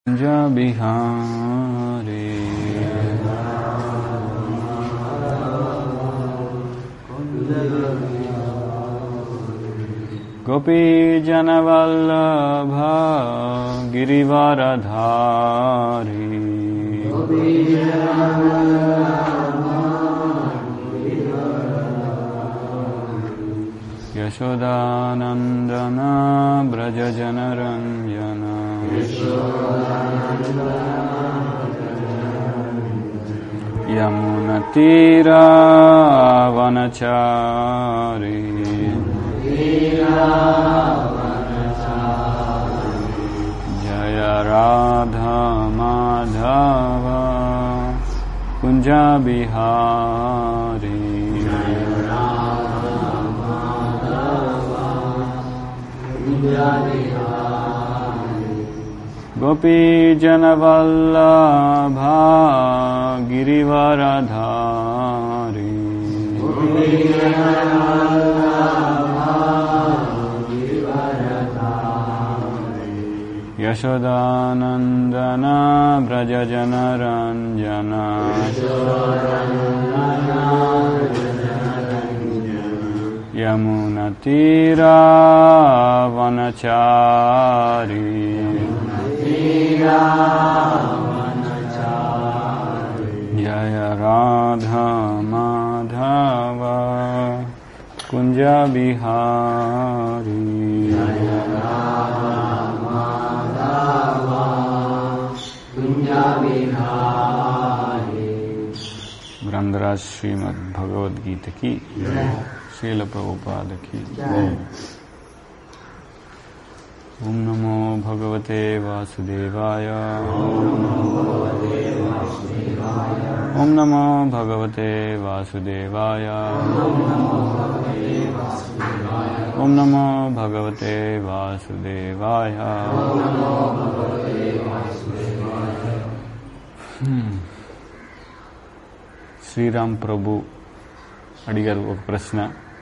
बिहारी गोपीजनवल्लभ गिरिवरधारी यशोदानन्दन व्रजजनरञ्जन यमुनतीरावनचारी जय राधा माधव कुञ्जा बिहारी गोपीजनवल्लभा गिरिवरधारी यशोदानन्दन व्रजजनरञ्जन यमुनतीरावनचारी जय राधा माधव कुञ्ज बिहारी గ్రంథరాజ్ శ్రీమద్ భగవద్గీతకి శ్రీల ప్రభుపాదకి ఓం నమో భగవతే వాసుదేవాయ ఓం నమో భగవతే వాసుదేవాయ ఓం నమో భగవతే వాసుదేవాయ శ్రీరామ్ ప్రభు అడిగారు ఒక ప్రశ్న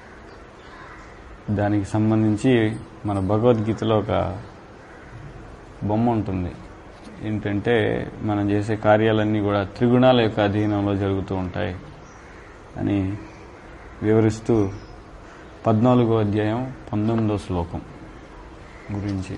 దానికి సంబంధించి మన భగవద్గీతలో ఒక బొమ్మ ఉంటుంది ఏంటంటే మనం చేసే కార్యాలన్నీ కూడా త్రిగుణాల యొక్క అధీనంలో జరుగుతూ ఉంటాయి అని వివరిస్తూ పద్నాలుగో అధ్యాయం పంతొమ్మిదో శ్లోకం గురించి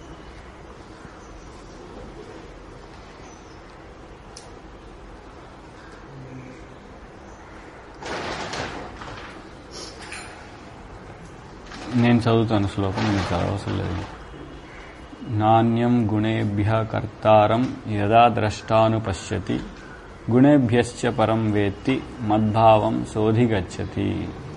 నేను చదువుతాను శ్లోకం మీకు చదవవసరం లేదు నాణ్యం గుణేభ్య కర్తారం యదా ద్రష్టానుపశ్యతి గుణేభ్యశ్చ పరం వేత్తి మద్భావం శోధిగచ్చతి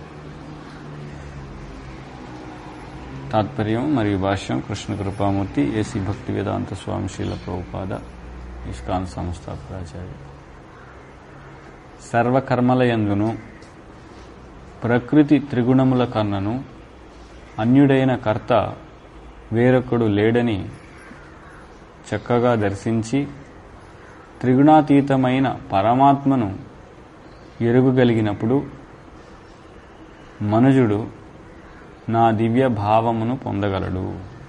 తాత్పర్యం మరియు భాష్యం కృష్ణ కృపామూర్తి ఏసీ భక్తి వేదాంత స్వామి శ్రీల ప్రభుపాద ఇస్కాన్ సంస్థాపకాచార్య సర్వకర్మలయందును ప్రకృతి త్రిగుణముల కన్నను అన్యుడైన కర్త వేరొకడు లేడని చక్కగా దర్శించి త్రిగుణాతీతమైన పరమాత్మను ఎరుగగలిగినప్పుడు మనుజుడు నా దివ్య భావమును పొందగలడు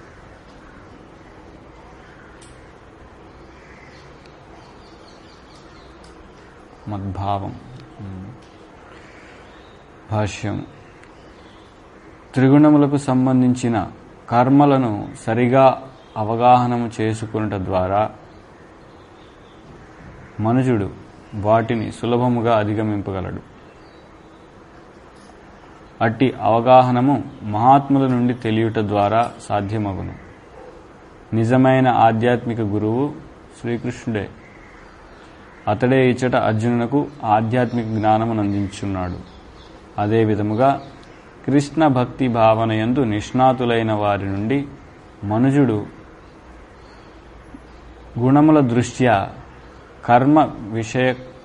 మద్భావం భాష్యం త్రిగుణములకు సంబంధించిన కర్మలను సరిగా అవగాహనము చేసుకునుట ద్వారా మనుజుడు వాటిని సులభముగా అధిగమింపగలడు అట్టి అవగాహనము మహాత్ముల నుండి తెలియుట ద్వారా సాధ్యమగును నిజమైన ఆధ్యాత్మిక గురువు శ్రీకృష్ణుడే అతడే ఇచ్చట అర్జునునకు ఆధ్యాత్మిక జ్ఞానమును అందించున్నాడు అదే విధముగా కృష్ణ భక్తి భావనయందు నిష్ణాతులైన వారి నుండి మనుజుడు గుణముల దృష్ట్యా కర్మ విషయ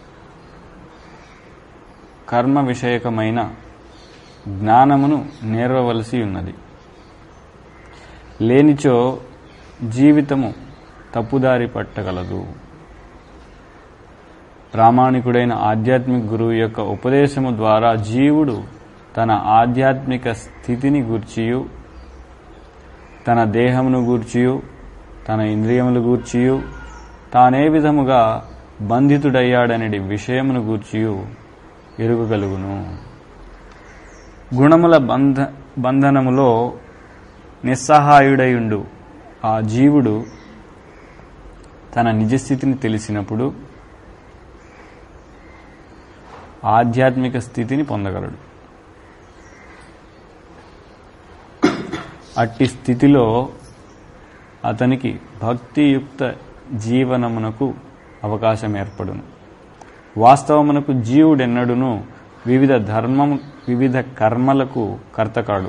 కర్మ విషయకమైన జ్ఞానమును నేర్వవలసి ఉన్నది లేనిచో జీవితము తప్పుదారి పట్టగలదు ప్రామాణికుడైన ఆధ్యాత్మిక గురువు యొక్క ఉపదేశము ద్వారా జీవుడు తన ఆధ్యాత్మిక స్థితిని గూర్చియు తన దేహమును గూర్చియు తన ఇంద్రియములు గూర్చియు తానే విధముగా బంధితుడయ్యాడనడి విషయమును గూర్చియు ఎరుగగలుగును గుణముల బంధ బంధనములో నిస్సహాయుడయుండు ఆ జీవుడు తన నిజస్థితిని తెలిసినప్పుడు ఆధ్యాత్మిక స్థితిని పొందగలడు అట్టి స్థితిలో అతనికి భక్తియుక్త జీవనమునకు అవకాశం ఏర్పడును వాస్తవమునకు జీవుడెన్నడును వివిధ ధర్మము వివిధ కర్మలకు కర్తకాడు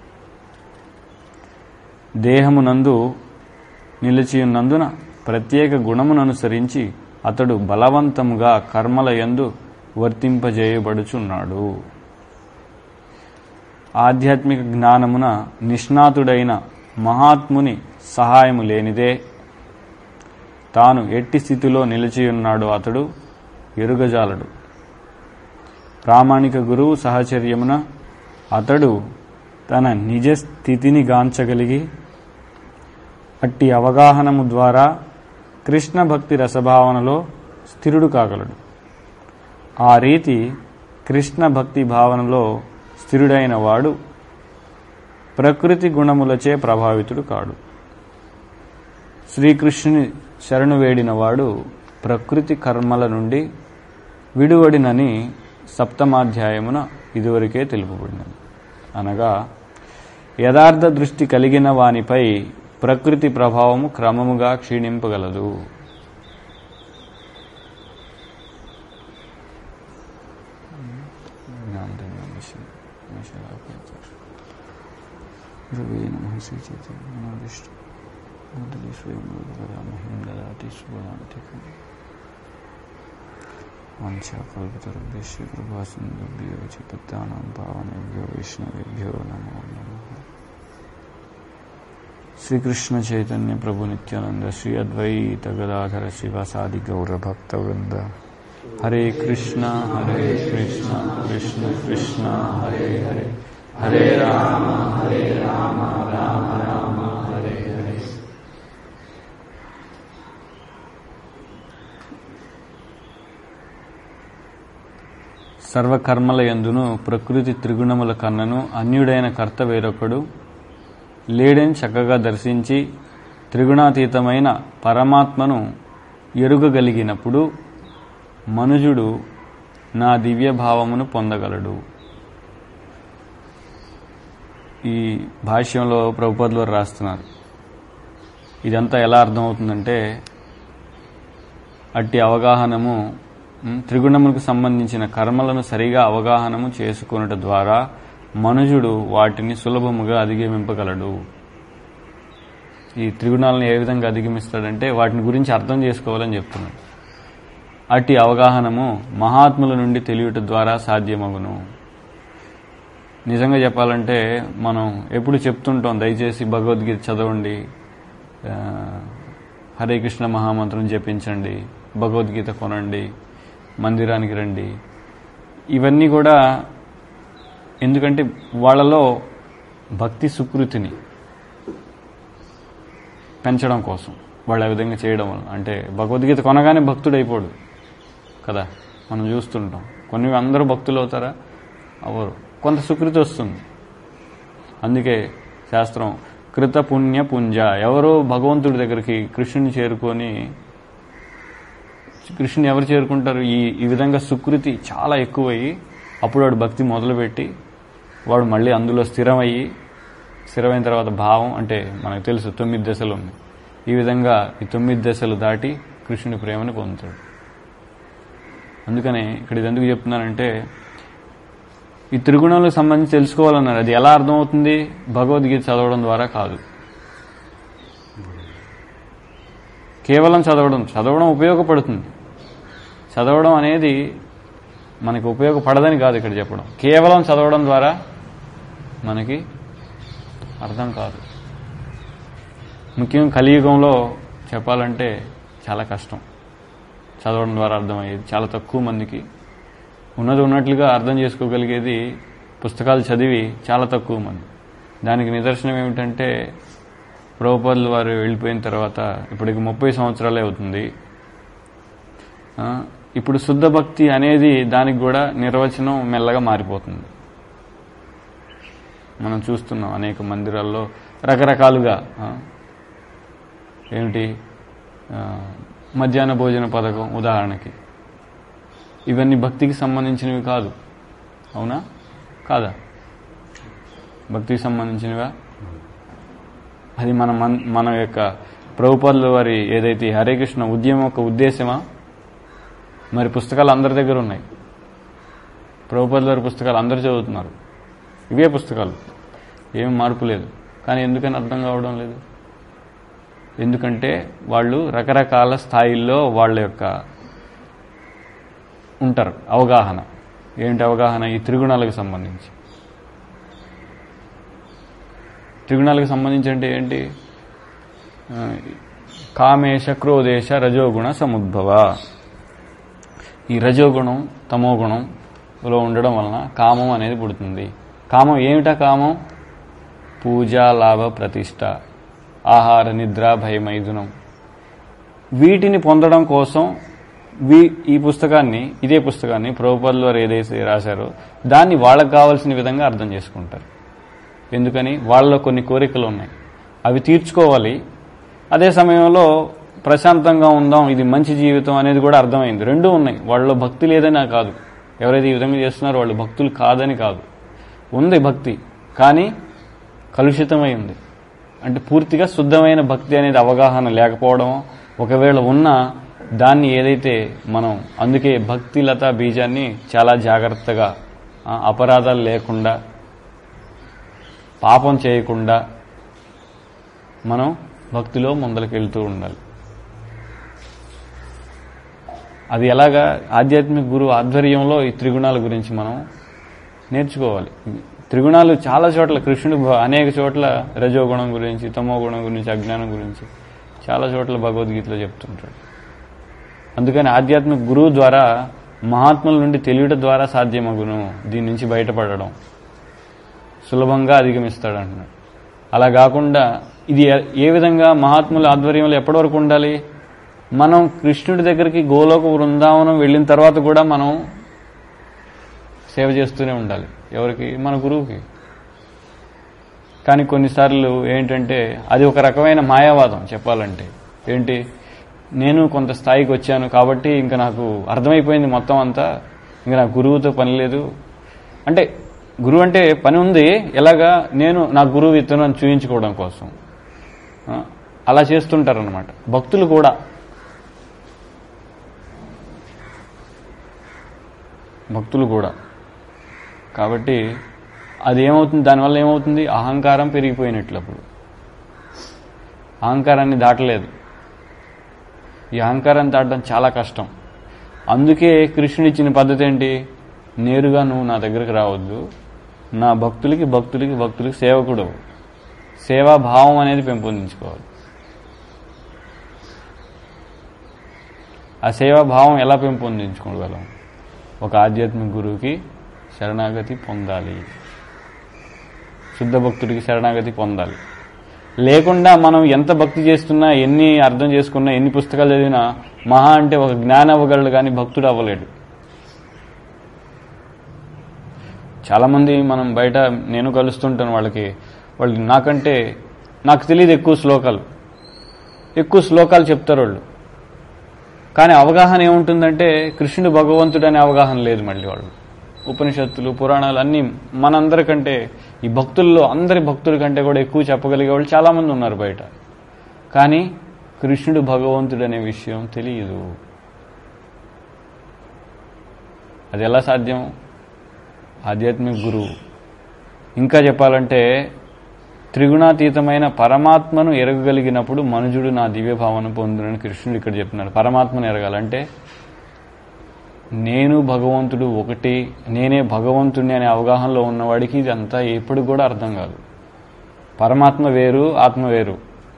దేహమునందు నిలిచియున్నందున ప్రత్యేక గుణముననుసరించి అతడు బలవంతముగా కర్మల యందు వర్తింపజేయబడుచున్నాడు ఆధ్యాత్మిక జ్ఞానమున నిష్ణాతుడైన మహాత్ముని సహాయము లేనిదే తాను ఎట్టి స్థితిలో నిలిచియున్నాడో అతడు ఎరుగజాలడు ప్రామాణిక గురువు సహచర్యమున అతడు తన నిజ స్థితిని గాంచగలిగి అట్టి అవగాహనము ద్వారా కృష్ణ భక్తి రసభావనలో స్థిరుడు కాగలడు ఆ రీతి కృష్ణ భక్తి భావనలో స్థిరుడైన వాడు ప్రకృతి గుణములచే ప్రభావితుడు కాడు శ్రీకృష్ణుని శరణు వేడిన వాడు ప్రకృతి కర్మల నుండి విడువడినని సప్తమాధ్యాయమున ఇదివరకే తెలుపబడినది అనగా యథార్థ దృష్టి కలిగిన వానిపై ప్రకృతి ప్రభావము క్రమముగా క్షీణింపగలదు వంశాకల్పతరుభ్యశ్చ కృపాసింధుభ్యో చ పత్తానాం పావనేభ్యో వైష్ణవేభ్యో నమో నమః శ్రీకృష్ణ చైతన్య ప్రభు నిత్యానంద శ్రీ అద్వైత గదాధర శివసాది గౌర భక్త వృంద హరే కృష్ణ హరే కృష్ణ కృష్ణ కృష్ణ హరే హరే హరే రామ హరే రామ రామ రామ హరే హరే సర్వకర్మల యందును ప్రకృతి త్రిగుణముల కన్నను అన్యుడైన కర్త వేరొకడు లేడని చక్కగా దర్శించి త్రిగుణాతీతమైన పరమాత్మను ఎరుగగలిగినప్పుడు మనుజుడు నా దివ్య భావమును పొందగలడు ఈ భాష్యంలో ప్రభుపదులు వారు రాస్తున్నారు ఇదంతా ఎలా అర్థమవుతుందంటే అట్టి అవగాహనము ఉమ్, త్రిగుణములకు సంబంధించిన కర్మలను సరిగా అవగాహనము చేసుకొనుట ద్వారా మనుజుడు వాటిని సులభముగా అధిగమింపగలడు ఈ త్రిగుణాలను ఏ విధంగా అధిగమిస్తాడంటే వాటిని గురించి అర్థం చేసుకోవాలని చెప్తున్నాడు అట్టి అవగాహనము మహాత్ముల నుండి తెలియట ద్వారా సాధ్యమగును నిజంగా చెప్పాలంటే మనం ఎప్పుడు చెప్తుంటాం దయచేసి భగవద్గీత చదవండి ఆ, హరే కృష్ణ మహామంత్రం జపించండి భగవద్గీత కొనండి మందిరానికి రండి ఇవన్నీ కూడా ఎందుకంటే వాళ్ళలో భక్తి సుకృతిని పెంచడం కోసం వాళ్ళు ఆ విధంగా చేయడం వల్ల అంటే భగవద్గీత కొనగానే భక్తుడు అయిపోడు కదా మనం చూస్తుంటాం కొన్ని అందరూ భక్తులు అవుతారా అవరు కొంత సుకృతి వస్తుంది అందుకే శాస్త్రం కృత పుణ్య పుంజ ఎవరో భగవంతుడి దగ్గరికి కృష్ణుని చేరుకొని కృష్ణుని ఎవరు చేరుకుంటారు ఈ ఈ విధంగా సుకృతి చాలా ఎక్కువయ్యి అప్పుడు వాడు భక్తి మొదలుపెట్టి వాడు మళ్ళీ అందులో స్థిరమయ్యి స్థిరమైన తర్వాత భావం అంటే మనకు తెలుసు తొమ్మిది దశలు ఉన్నాయి ఈ విధంగా ఈ తొమ్మిది దశలు దాటి కృష్ణుని ప్రేమను పొందుతాడు అందుకనే ఇక్కడ ఇది ఎందుకు చెప్తున్నానంటే ఈ త్రిగుణాలకు సంబంధించి తెలుసుకోవాలన్నారు అది ఎలా అర్థమవుతుంది భగవద్గీత చదవడం ద్వారా కాదు కేవలం చదవడం చదవడం ఉపయోగపడుతుంది చదవడం అనేది మనకి ఉపయోగపడదని కాదు ఇక్కడ చెప్పడం కేవలం చదవడం ద్వారా మనకి అర్థం కాదు ముఖ్యంగా కలియుగంలో చెప్పాలంటే చాలా కష్టం చదవడం ద్వారా అర్థమయ్యేది చాలా తక్కువ మందికి ఉన్నది ఉన్నట్లుగా అర్థం చేసుకోగలిగేది పుస్తకాలు చదివి చాలా తక్కువ మంది దానికి నిదర్శనం ఏమిటంటే ప్రభుపాదులు వారు వెళ్ళిపోయిన తర్వాత ఇప్పటికి ముప్పై సంవత్సరాలే అవుతుంది ఆ, ఇప్పుడు శుద్ధ భక్తి అనేది దానికి కూడా నిర్వచనం మెల్లగా మారిపోతుంది మనం చూస్తున్నాం అనేక మందిరాల్లో రకరకాలుగా ఆ, ఏమిటి ఆ, మధ్యాహ్న భోజన పథకం ఉదాహరణకి ఇవన్నీ భక్తికి సంబంధించినవి కాదు అవునా కాదా భక్తికి సంబంధించినవా అది మన మన్- మన యొక్క ప్రభుపాదుల వారి ఏదైతే హరే కృష్ణ ఉద్యమం యొక్క ఉద్దేశమా మరి పుస్తకాలు అందరి దగ్గర ఉన్నాయి ప్రభుపాదుల వారి పుస్తకాలు అందరు చదువుతున్నారు ఇవే పుస్తకాలు ఏం మార్పు లేదు కానీ ఎందుకని అర్థం కావడం లేదు ఎందుకంటే వాళ్ళు రకరకాల స్థాయిల్లో వాళ్ళ యొక్క ఉంటారు అవగాహన ఏంటి అవగాహన ఈ త్రిగుణాలకు సంబంధించి త్రిగుణాలకు సంబంధించి అంటే ఏంటి ఆ, కామేశ క్రోధేశ రజోగుణ సముద్భవ ఈ రజోగుణం తమోగుణంలో ఉండడం వలన కామం అనేది పుడుతుంది కామం ఏమిటా కామం పూజ లాభ ప్రతిష్ట ఆహార నిద్ర భయమైదునం వీటిని పొందడం కోసం వీ ఈ పుస్తకాన్ని ఇదే పుస్తకాన్ని ప్రభుపదులు వారు ఏదైతే రాశారో దాన్ని వాళ్ళకు కావాల్సిన విధంగా అర్థం చేసుకుంటారు ఎందుకని వాళ్ళలో కొన్ని కోరికలు ఉన్నాయి అవి తీర్చుకోవాలి అదే సమయంలో ప్రశాంతంగా ఉందాం ఇది మంచి జీవితం అనేది కూడా అర్థమైంది రెండూ ఉన్నాయి వాళ్ళలో భక్తి లేదని కాదు ఎవరైతే ఈ విధంగా చేస్తున్నారో వాళ్ళు భక్తులు కాదని కాదు ఉంది భక్తి కానీ కలుషితమై ఉంది అంటే పూర్తిగా శుద్ధమైన భక్తి అనేది అవగాహన లేకపోవడం ఒకవేళ ఉన్నా దాన్ని ఏదైతే మనం అందుకే భక్తి లత బీజాన్ని చాలా జాగ్రత్తగా ఆ, అపరాధాలు లేకుండా పాపం చేయకుండా మనం భక్తిలో ముందరికి వెళ్తూ ఉండాలి అది ఎలాగా ఆధ్యాత్మిక గురువు ఆధ్వర్యంలో ఈ త్రిగుణాల గురించి మనం నేర్చుకోవాలి త్రిగుణాలు చాలా చోట్ల కృష్ణుడు భ- అనేక చోట్ల రజోగుణం గురించి తమో గుణం గురించి అజ్ఞానం గురించి చాలా చోట్ల భగవద్గీతలో చెప్తుంటాడు అందుకని ఆధ్యాత్మిక గురువు ద్వారా మహాత్ముల నుండి తెలియట ద్వారా సాధ్యమగును దీని నుంచి బయటపడడం సులభంగా అధిగమిస్తాడు అంటున్నాడు అలా కాకుండా ఇది ఏ- ఏ విధంగా మహాత్ముల ఆధ్వర్యంలో ఎప్పటి వరకు ఉండాలి మనం కృష్ణుడి దగ్గరికి గోలోక బృందావనం వెళ్ళిన తర్వాత కూడా మనం సేవ చేస్తూనే ఉండాలి ఎవరికి మన గురువుకి కానీ కొన్నిసార్లు ఏంటంటే అది ఒక రకమైన మాయావాదం చెప్పాలంటే ఏంటి నేను కొంత స్థాయికి వచ్చాను కాబట్టి ఇంకా నాకు అర్థమైపోయింది మొత్తం అంతా ఇంకా నాకు గురువుతో పని లేదు అంటే గురువు అంటే పని ఉంది ఎలాగా నేను నా గురువు ఇతను అని చూయించుకోవడం కోసం ఆ, అలా చేస్తుంటారనమాట భక్తులు కూడా భక్తులు కూడా కాబట్టి అది ఏమవుతుంది దానివల్ల ఏమవుతుంది అహంకారం పెరిగిపోయినట్లు అప్పుడు అహంకారాన్ని దాటలేదు ఈ అహంకారాన్ని దాటడం చాలా కష్టం అందుకే కృష్ణుడు ఇచ్చిన పద్ధతి ఏంటి నేరుగా నువ్వు నా దగ్గరికి రావద్దు నా భక్తులకి భక్తులకి భక్తులకి సేవకుడు సేవాభావం అనేది పెంపొందించుకోవాలి ఆ సేవాభావం ఎలా పెంపొందించుకోగలం ఒక ఆధ్యాత్మిక గురువుకి శరణాగతి పొందాలి శుద్ధ భక్తుడికి శరణాగతి పొందాలి లేకుండా మనం ఎంత భక్తి చేస్తున్నా ఎన్ని అర్థం చేసుకున్నా ఎన్ని పుస్తకాలు చదివినా మహా అంటే ఒక జ్ఞానం అవ్వగలడు కానీ భక్తుడు అవ్వలేడు చాలామంది మనం బయట నేను కలుస్తుంటాను వాళ్ళకి వాళ్ళు నాకంటే నాకు తెలియదు ఎక్కువ శ్లోకాలు ఎక్కువ శ్లోకాలు చెప్తారు వాళ్ళు కానీ అవగాహన ఏముంటుందంటే కృష్ణుడు భగవంతుడు అనే అవగాహన లేదు మళ్ళీ వాళ్ళు ఉపనిషత్తులు పురాణాలు అన్నీ మనందరికంటే ఈ భక్తుల్లో అందరి భక్తుల కంటే కూడా ఎక్కువ చెప్పగలిగే వాళ్ళు చాలామంది ఉన్నారు బయట కానీ కృష్ణుడు భగవంతుడు అనే విషయం తెలియదు అది ఎలా సాధ్యం ఆధ్యాత్మిక గురువు ఇంకా చెప్పాలంటే త్రిగుణాతీతమైన పరమాత్మను ఎరగగలిగినప్పుడు మనుజుడు నా దివ్య భావన పొందునని కృష్ణుడు ఇక్కడ చెప్తున్నాడు పరమాత్మను ఎరగాలంటే నేను భగవంతుడు ఒకటి నేనే భగవంతుడిని అనే అవగాహనలో ఉన్నవాడికి ఇది అంతా ఎప్పుడు కూడా అర్థం కాదు పరమాత్మ వేరు ఆత్మ వేరు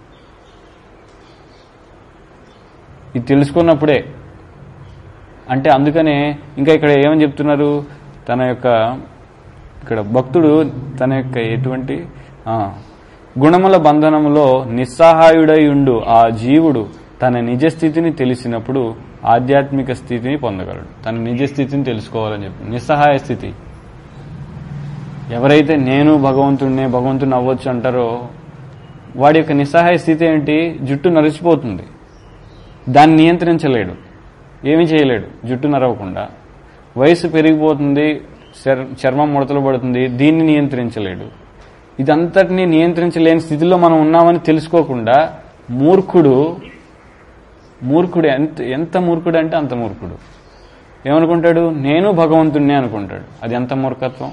ఇది తెలుసుకున్నప్పుడే అంటే అందుకనే ఇంకా ఇక్కడ ఏమని చెప్తున్నారు తన యొక్క ఇక్కడ భక్తుడు తన యొక్క ఎటువంటి ఆ, గుణముల బంధనములో నిస్సహాయుడై ఉండు ఆ జీవుడు తన నిజ స్థితిని తెలిసినప్పుడు ఆధ్యాత్మిక స్థితిని పొందగలడు తన నిజ స్థితిని తెలుసుకోవాలని చెప్పి నిస్సహాయ స్థితి ఎవరైతే నేను భగవంతుడినే భగవంతుని అవ్వచ్చు అంటారో వాడి యొక్క నిస్సహాయ స్థితి ఏంటి జుట్టు నరిచిపోతుంది దాన్ని నియంత్రించలేడు ఏమీ చేయలేడు జుట్టు నరవకుండా వయసు పెరిగిపోతుంది చర్- చర్మం ముడతలు పడుతుంది దీన్ని నియంత్రించలేడు ఇదంతటినీ నియంత్రించలేని స్థితిలో మనం ఉన్నామని తెలుసుకోకుండా మూర్ఖుడు మూర్ఖుడు ఎంత ఎంత మూర్ఖుడు అంటే అంత మూర్ఖుడు ఏమనుకుంటాడు నేను భగవంతుణ్ణి అనుకుంటాడు అది ఎంత మూర్ఖత్వం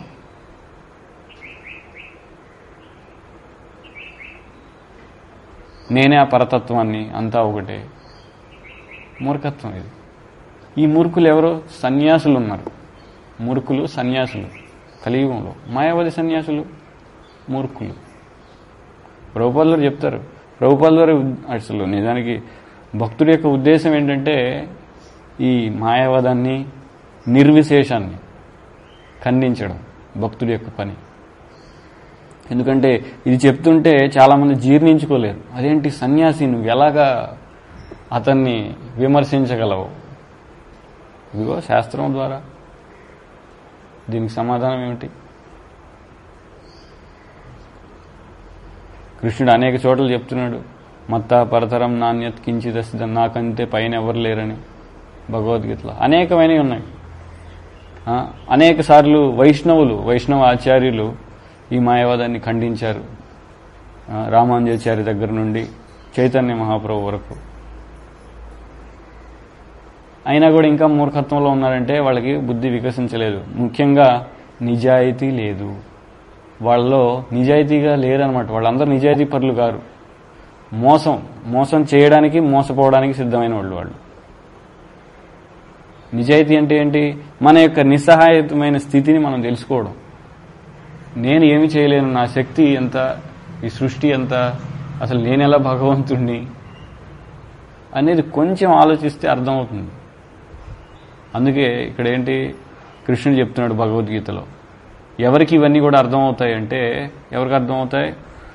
నేనే ఆ పరతత్వాన్ని అంతా ఒకటే మూర్ఖత్వం ఇది ఈ మూర్ఖులు ఎవరు సన్యాసులు ఉన్నారు మూర్ఖులు సన్యాసులు కలియుగంలో మాయావతి సన్యాసులు మూర్ఖులు ప్రభుపాల్ గారు చెప్తారు ప్రభుపాల్ గారు అసలు నిజానికి భక్తుడి యొక్క ఉద్దేశం ఏంటంటే ఈ మాయావాదాన్ని నిర్విశేషాన్ని ఖండించడం భక్తుడి యొక్క పని ఎందుకంటే ఇది చెప్తుంటే చాలామంది జీర్ణించుకోలేరు అదేంటి సన్యాసి నువ్వు ఎలాగా అతన్ని విమర్శించగలవు ఇదిగో శాస్త్రం ద్వారా దీనికి సమాధానం ఏమిటి కృష్ణుడు అనేక చోట్ల చెప్తున్నాడు మత్త పరతరం నాణ్యత్ కించిదస్త నాకంటే పైన ఎవరు లేరని భగవద్గీతలో అనేకమైనవి ఉన్నాయి ఆ, అనేక సార్లు వైష్ణవులు వైష్ణవ ఆచార్యులు ఈ మాయావాదాన్ని ఖండించారు ఆ, రామానుజాచార్య దగ్గర నుండి చైతన్య మహాప్రభు వరకు అయినా కూడా ఇంకా మూర్ఖత్వంలో ఉన్నారంటే వాళ్ళకి బుద్ధి వికసించలేదు ముఖ్యంగా నిజాయితీ లేదు వాళ్ళలో నిజాయితీగా లేరనమాట వాళ్ళందరూ నిజాయితీ పరులు గారు మోసం మోసం చేయడానికి మోసపోవడానికి సిద్ధమైన వాళ్ళు వాళ్ళు నిజాయితీ అంటే ఏంటి మన యొక్క నిస్సహాయతమైన స్థితిని మనం తెలుసుకోవడం నేను ఏమి చేయలేను నా శక్తి ఎంత ఈ సృష్టి ఎంత అసలు నేనెలా భగవంతుణ్ణి అనేది కొంచెం ఆలోచిస్తే అర్థమవుతుంది అందుకే ఇక్కడ ఏంటి కృష్ణుడు చెప్తున్నాడు భగవద్గీతలో ఎవరికి ఇవన్నీ కూడా అర్థమవుతాయి అంటే ఎవరికి అర్థమవుతాయి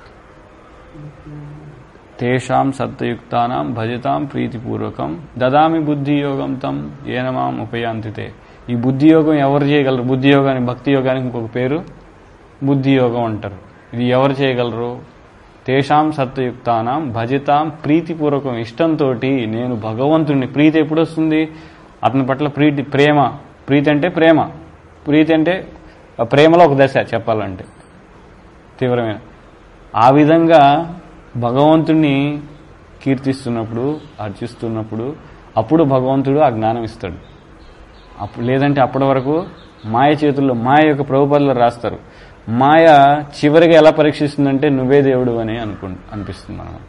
తేషాం సత్యయుక్తానాం భజతాం ప్రీతిపూర్వకం దదామి బుద్ధియోగం తం ఏనమాం ఉపయాంతితే ఈ బుద్ధియోగం ఎవరు చేయగలరు బుద్ధియోగానికి భక్తి యోగానికి ఇంకొక పేరు బుద్ధియోగం అంటారు ఇది ఎవరు చేయగలరు తేషాం సత్యయుక్తానాం భజతాం ప్రీతిపూర్వకం ఇష్టంతో నేను భగవంతుడిని ప్రీతి ఎప్పుడు వస్తుంది అతని పట్ల ప్రీతి ప్రేమ ప్రీతి అంటే ప్రేమ ప్రీతి అంటే ఆ ప్రేమలో ఒక దశ చెప్పాలంటే తీవ్రమైన ఆ విధంగా భగవంతుణ్ణి కీర్తిస్తున్నప్పుడు అర్చిస్తున్నప్పుడు అప్పుడు భగవంతుడు ఆ జ్ఞానం ఇస్తాడు అప్పుడు లేదంటే అప్పటి వరకు మాయ చేతుల్లో మాయ యొక్క ప్రభుపదలో రాస్తారు మాయ చివరిగా ఎలా పరీక్షిస్తుందంటే నువ్వే దేవుడు అని అనుకు అనిపిస్తుంది అనమాట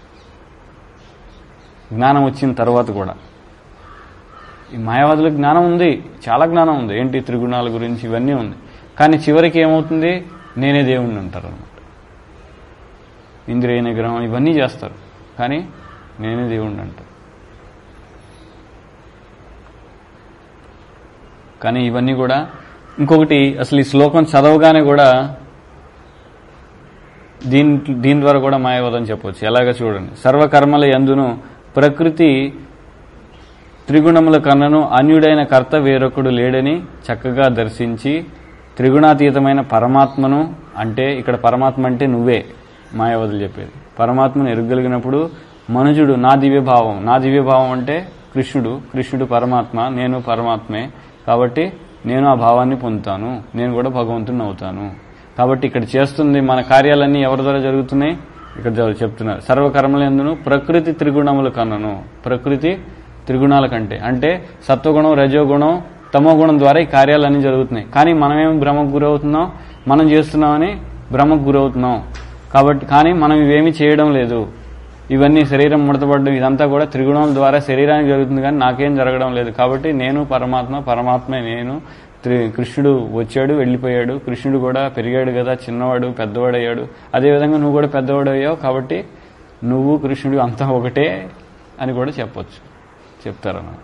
జ్ఞానం వచ్చిన తర్వాత కూడా ఈ మాయావాదులకు జ్ఞానం ఉంది చాలా జ్ఞానం ఉంది ఏంటి త్రిగుణాల గురించి ఇవన్నీ ఉంది కానీ చివరికి ఏమవుతుంది నేనే దేవుణ్ణి అంటారు అనమాట ఇంద్రియ నిగ్రహం ఇవన్నీ చేస్తారు కానీ నేనే దేవుణ్ణి అంటారు కానీ ఇవన్నీ కూడా ఇంకొకటి అసలు ఈ శ్లోకం చదవగానే కూడా దీని దీని ద్వారా కూడా మాయవాదం చెప్పవచ్చు ఎలాగ చూడండి సర్వకర్మల ఎందును ప్రకృతి త్రిగుణముల కన్నను అన్యుడైన కర్త వేరొకడు లేడని చక్కగా దర్శించి త్రిగుణాతీతమైన పరమాత్మను అంటే ఇక్కడ పరమాత్మ అంటే నువ్వే మాయావదులు చెప్పేది పరమాత్మను ఎరుగలిగినప్పుడు మనుజుడు నా దివ్యభావం నా దివ్యభావం అంటే కృష్ణుడు కృష్ణుడు పరమాత్మ నేను పరమాత్మే కాబట్టి నేను ఆ భావాన్ని పొందుతాను నేను కూడా భగవంతుని అవుతాను కాబట్టి ఇక్కడ చేస్తుంది మన కార్యాలన్నీ ఎవరి ద్వారా జరుగుతున్నాయి ఇక్కడ జరు- చెప్తున్నారు సర్వకర్మలందును ప్రకృతి త్రిగుణముల కన్నను ప్రకృతి త్రిగుణాల కంటే అంటే సత్వగుణం రజోగుణం తమో గుణం ద్వారా ఈ కార్యాలన్నీ జరుగుతున్నాయి కానీ మనమేం భ్రమకు గురవుతున్నాం మనం చేస్తున్నామని భ్రమకు గురవుతున్నాం కాబట్టి కానీ మనం ఇవేమీ చేయడం లేదు ఇవన్నీ శరీరం ముడతపడడం ఇదంతా కూడా త్రిగుణాల ద్వారా శరీరానికి జరుగుతుంది కానీ నాకేం జరగడం లేదు కాబట్టి నేను పరమాత్మ పరమాత్మే నేను త్రి కృష్ణుడు వచ్చాడు వెళ్ళిపోయాడు కృష్ణుడు కూడా పెరిగాడు కదా చిన్నవాడు పెద్దవాడు అయ్యాడు అదేవిధంగా నువ్వు కూడా పెద్దవాడు అయ్యావు కాబట్టి నువ్వు కృష్ణుడు అంతా ఒకటే అని కూడా చెప్పొచ్చు చెప్తారన్నమాట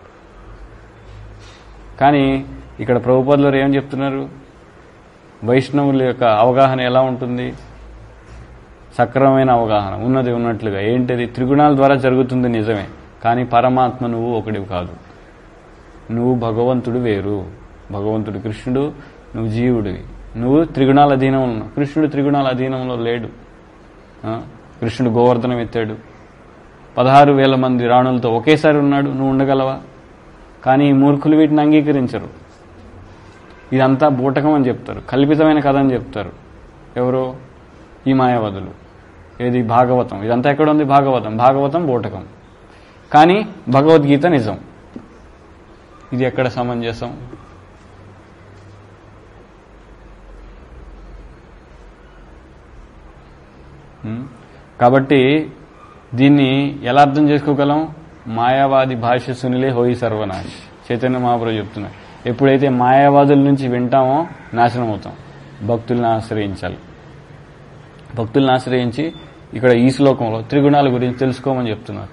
కానీ ఇక్కడ ప్రభుపదులు ఏం చెప్తున్నారు వైష్ణవుల యొక్క అవగాహన ఎలా ఉంటుంది సక్రమమైన అవగాహన ఉన్నది ఉన్నట్లుగా ఏంటిది త్రిగుణాల ద్వారా జరుగుతుంది నిజమే కానీ పరమాత్మ నువ్వు ఒకడివి కాదు నువ్వు భగవంతుడు వేరు భగవంతుడు కృష్ణుడు నువ్వు జీవుడివి నువ్వు త్రిగుణాల అధీనంలో ఉన్నావు కృష్ణుడు త్రిగుణాల అధీనంలో లేడు ఆ? కృష్ణుడు గోవర్ధనం ఎత్తాడు పదహారు వేల మంది రాణులతో ఒకేసారి ఉన్నాడు నువ్వు ఉండగలవా కానీ ఈ మూర్ఖులు వీటిని అంగీకరించరు ఇదంతా బూటకం అని చెప్తారు కల్పితమైన కథ అని చెప్తారు ఎవరు ఈ మాయావాదులు ఏది భాగవతం ఇదంతా ఎక్కడ ఉంది భాగవతం భాగవతం బూటకం కానీ భగవద్గీత నిజం ఇది ఎక్కడ సమంజసం ఉం? కాబట్టి దీన్ని ఎలా అర్థం చేసుకోగలం మాయావాది భాష్య సునిలే హోయి సర్వనాశ్ చైతన్య మహాప్రభు చెప్తున్నారు ఎప్పుడైతే మాయావాదుల నుంచి వింటామో నాశనం అవుతాం భక్తుల్ని ఆశ్రయించాలి భక్తుల్ని ఆశ్రయించి ఇక్కడ ఈ శ్లోకంలో త్రిగుణాల గురించి తెలుసుకోమని చెప్తున్నారు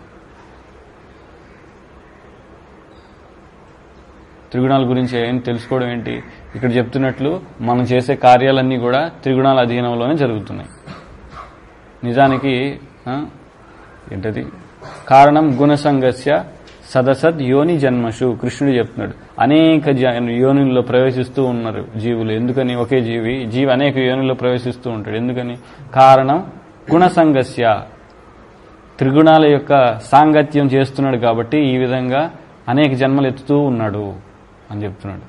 త్రిగుణాల గురించి ఏం తెలుసుకోవడం ఏంటి ఇక్కడ చెప్తున్నట్లు మనం చేసే కార్యాలన్నీ కూడా త్రిగుణాల అధీనంలోనే జరుగుతున్నాయి నిజానికి ఆ, ఏంటది కారణం గుణసంగస్య సదసద్ యోని జన్మషు కృష్ణుడు చెప్తున్నాడు అనేక జ- యోనుల్లో ప్రవేశిస్తూ ఉన్నారు జీవులు ఎందుకని ఒకే జీవి జీవి అనేక యోనుల్లో ప్రవేశిస్తూ ఉంటాడు ఎందుకని కారణం గుణసంగస్య త్రిగుణాల యొక్క సాంగత్యం చేస్తున్నాడు కాబట్టి ఈ విధంగా అనేక జన్మలు ఎత్తుతూ ఉన్నాడు అని చెప్తున్నాడు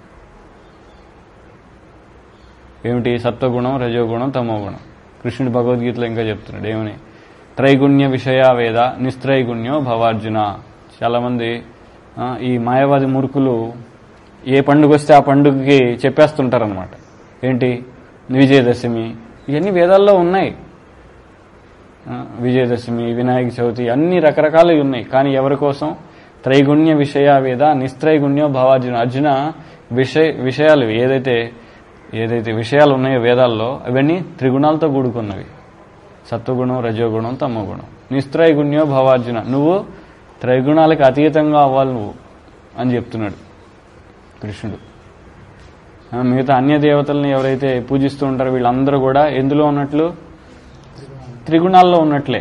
ఏమిటి సత్వగుణం రజోగుణం తమోగుణం కృష్ణుడు భగవద్గీతలో ఇంకా చెప్తున్నాడు ఏమని త్రైగుణ్య విషయ వేద నిస్త్రైగుణ్యో భవార్జున చాలామంది ఆ, ఈ మాయావాది మూర్ఖులు ఏ పండుగ వస్తే ఆ పండుగకి చెప్పేస్తుంటారనమాట ఏంటి విజయదశమి ఇవన్నీ వేదాల్లో ఉన్నాయి ఆ, విజయదశమి వినాయక చవితి అన్ని రకరకాలు ఉన్నాయి కానీ ఎవరి కోసం త్రైగుణ్య విషయ వేద నిస్త్రైగుణ్యో భవార్జున అర్జున విషయ విషయాలు ఏదైతే ఏదైతే విషయాలు ఉన్నాయో వేదాల్లో అవన్నీ త్రిగుణాలతో కూడుకున్నవి సత్వగుణం రజోగుణం తమోగుణం నిస్త్రైగుణ్యో భవార్జున నువ్వు త్రైగుణాలకు అతీతంగా అవ్వాలి నువ్వు అని చెప్తున్నాడు కృష్ణుడు ఆ, మిగతా అన్య దేవతల్ని ఎవరైతే పూజిస్తూ ఉంటారో వీళ్ళందరూ కూడా ఎందులో ఉన్నట్లు త్రిగుణాల్లో ఉన్నట్లే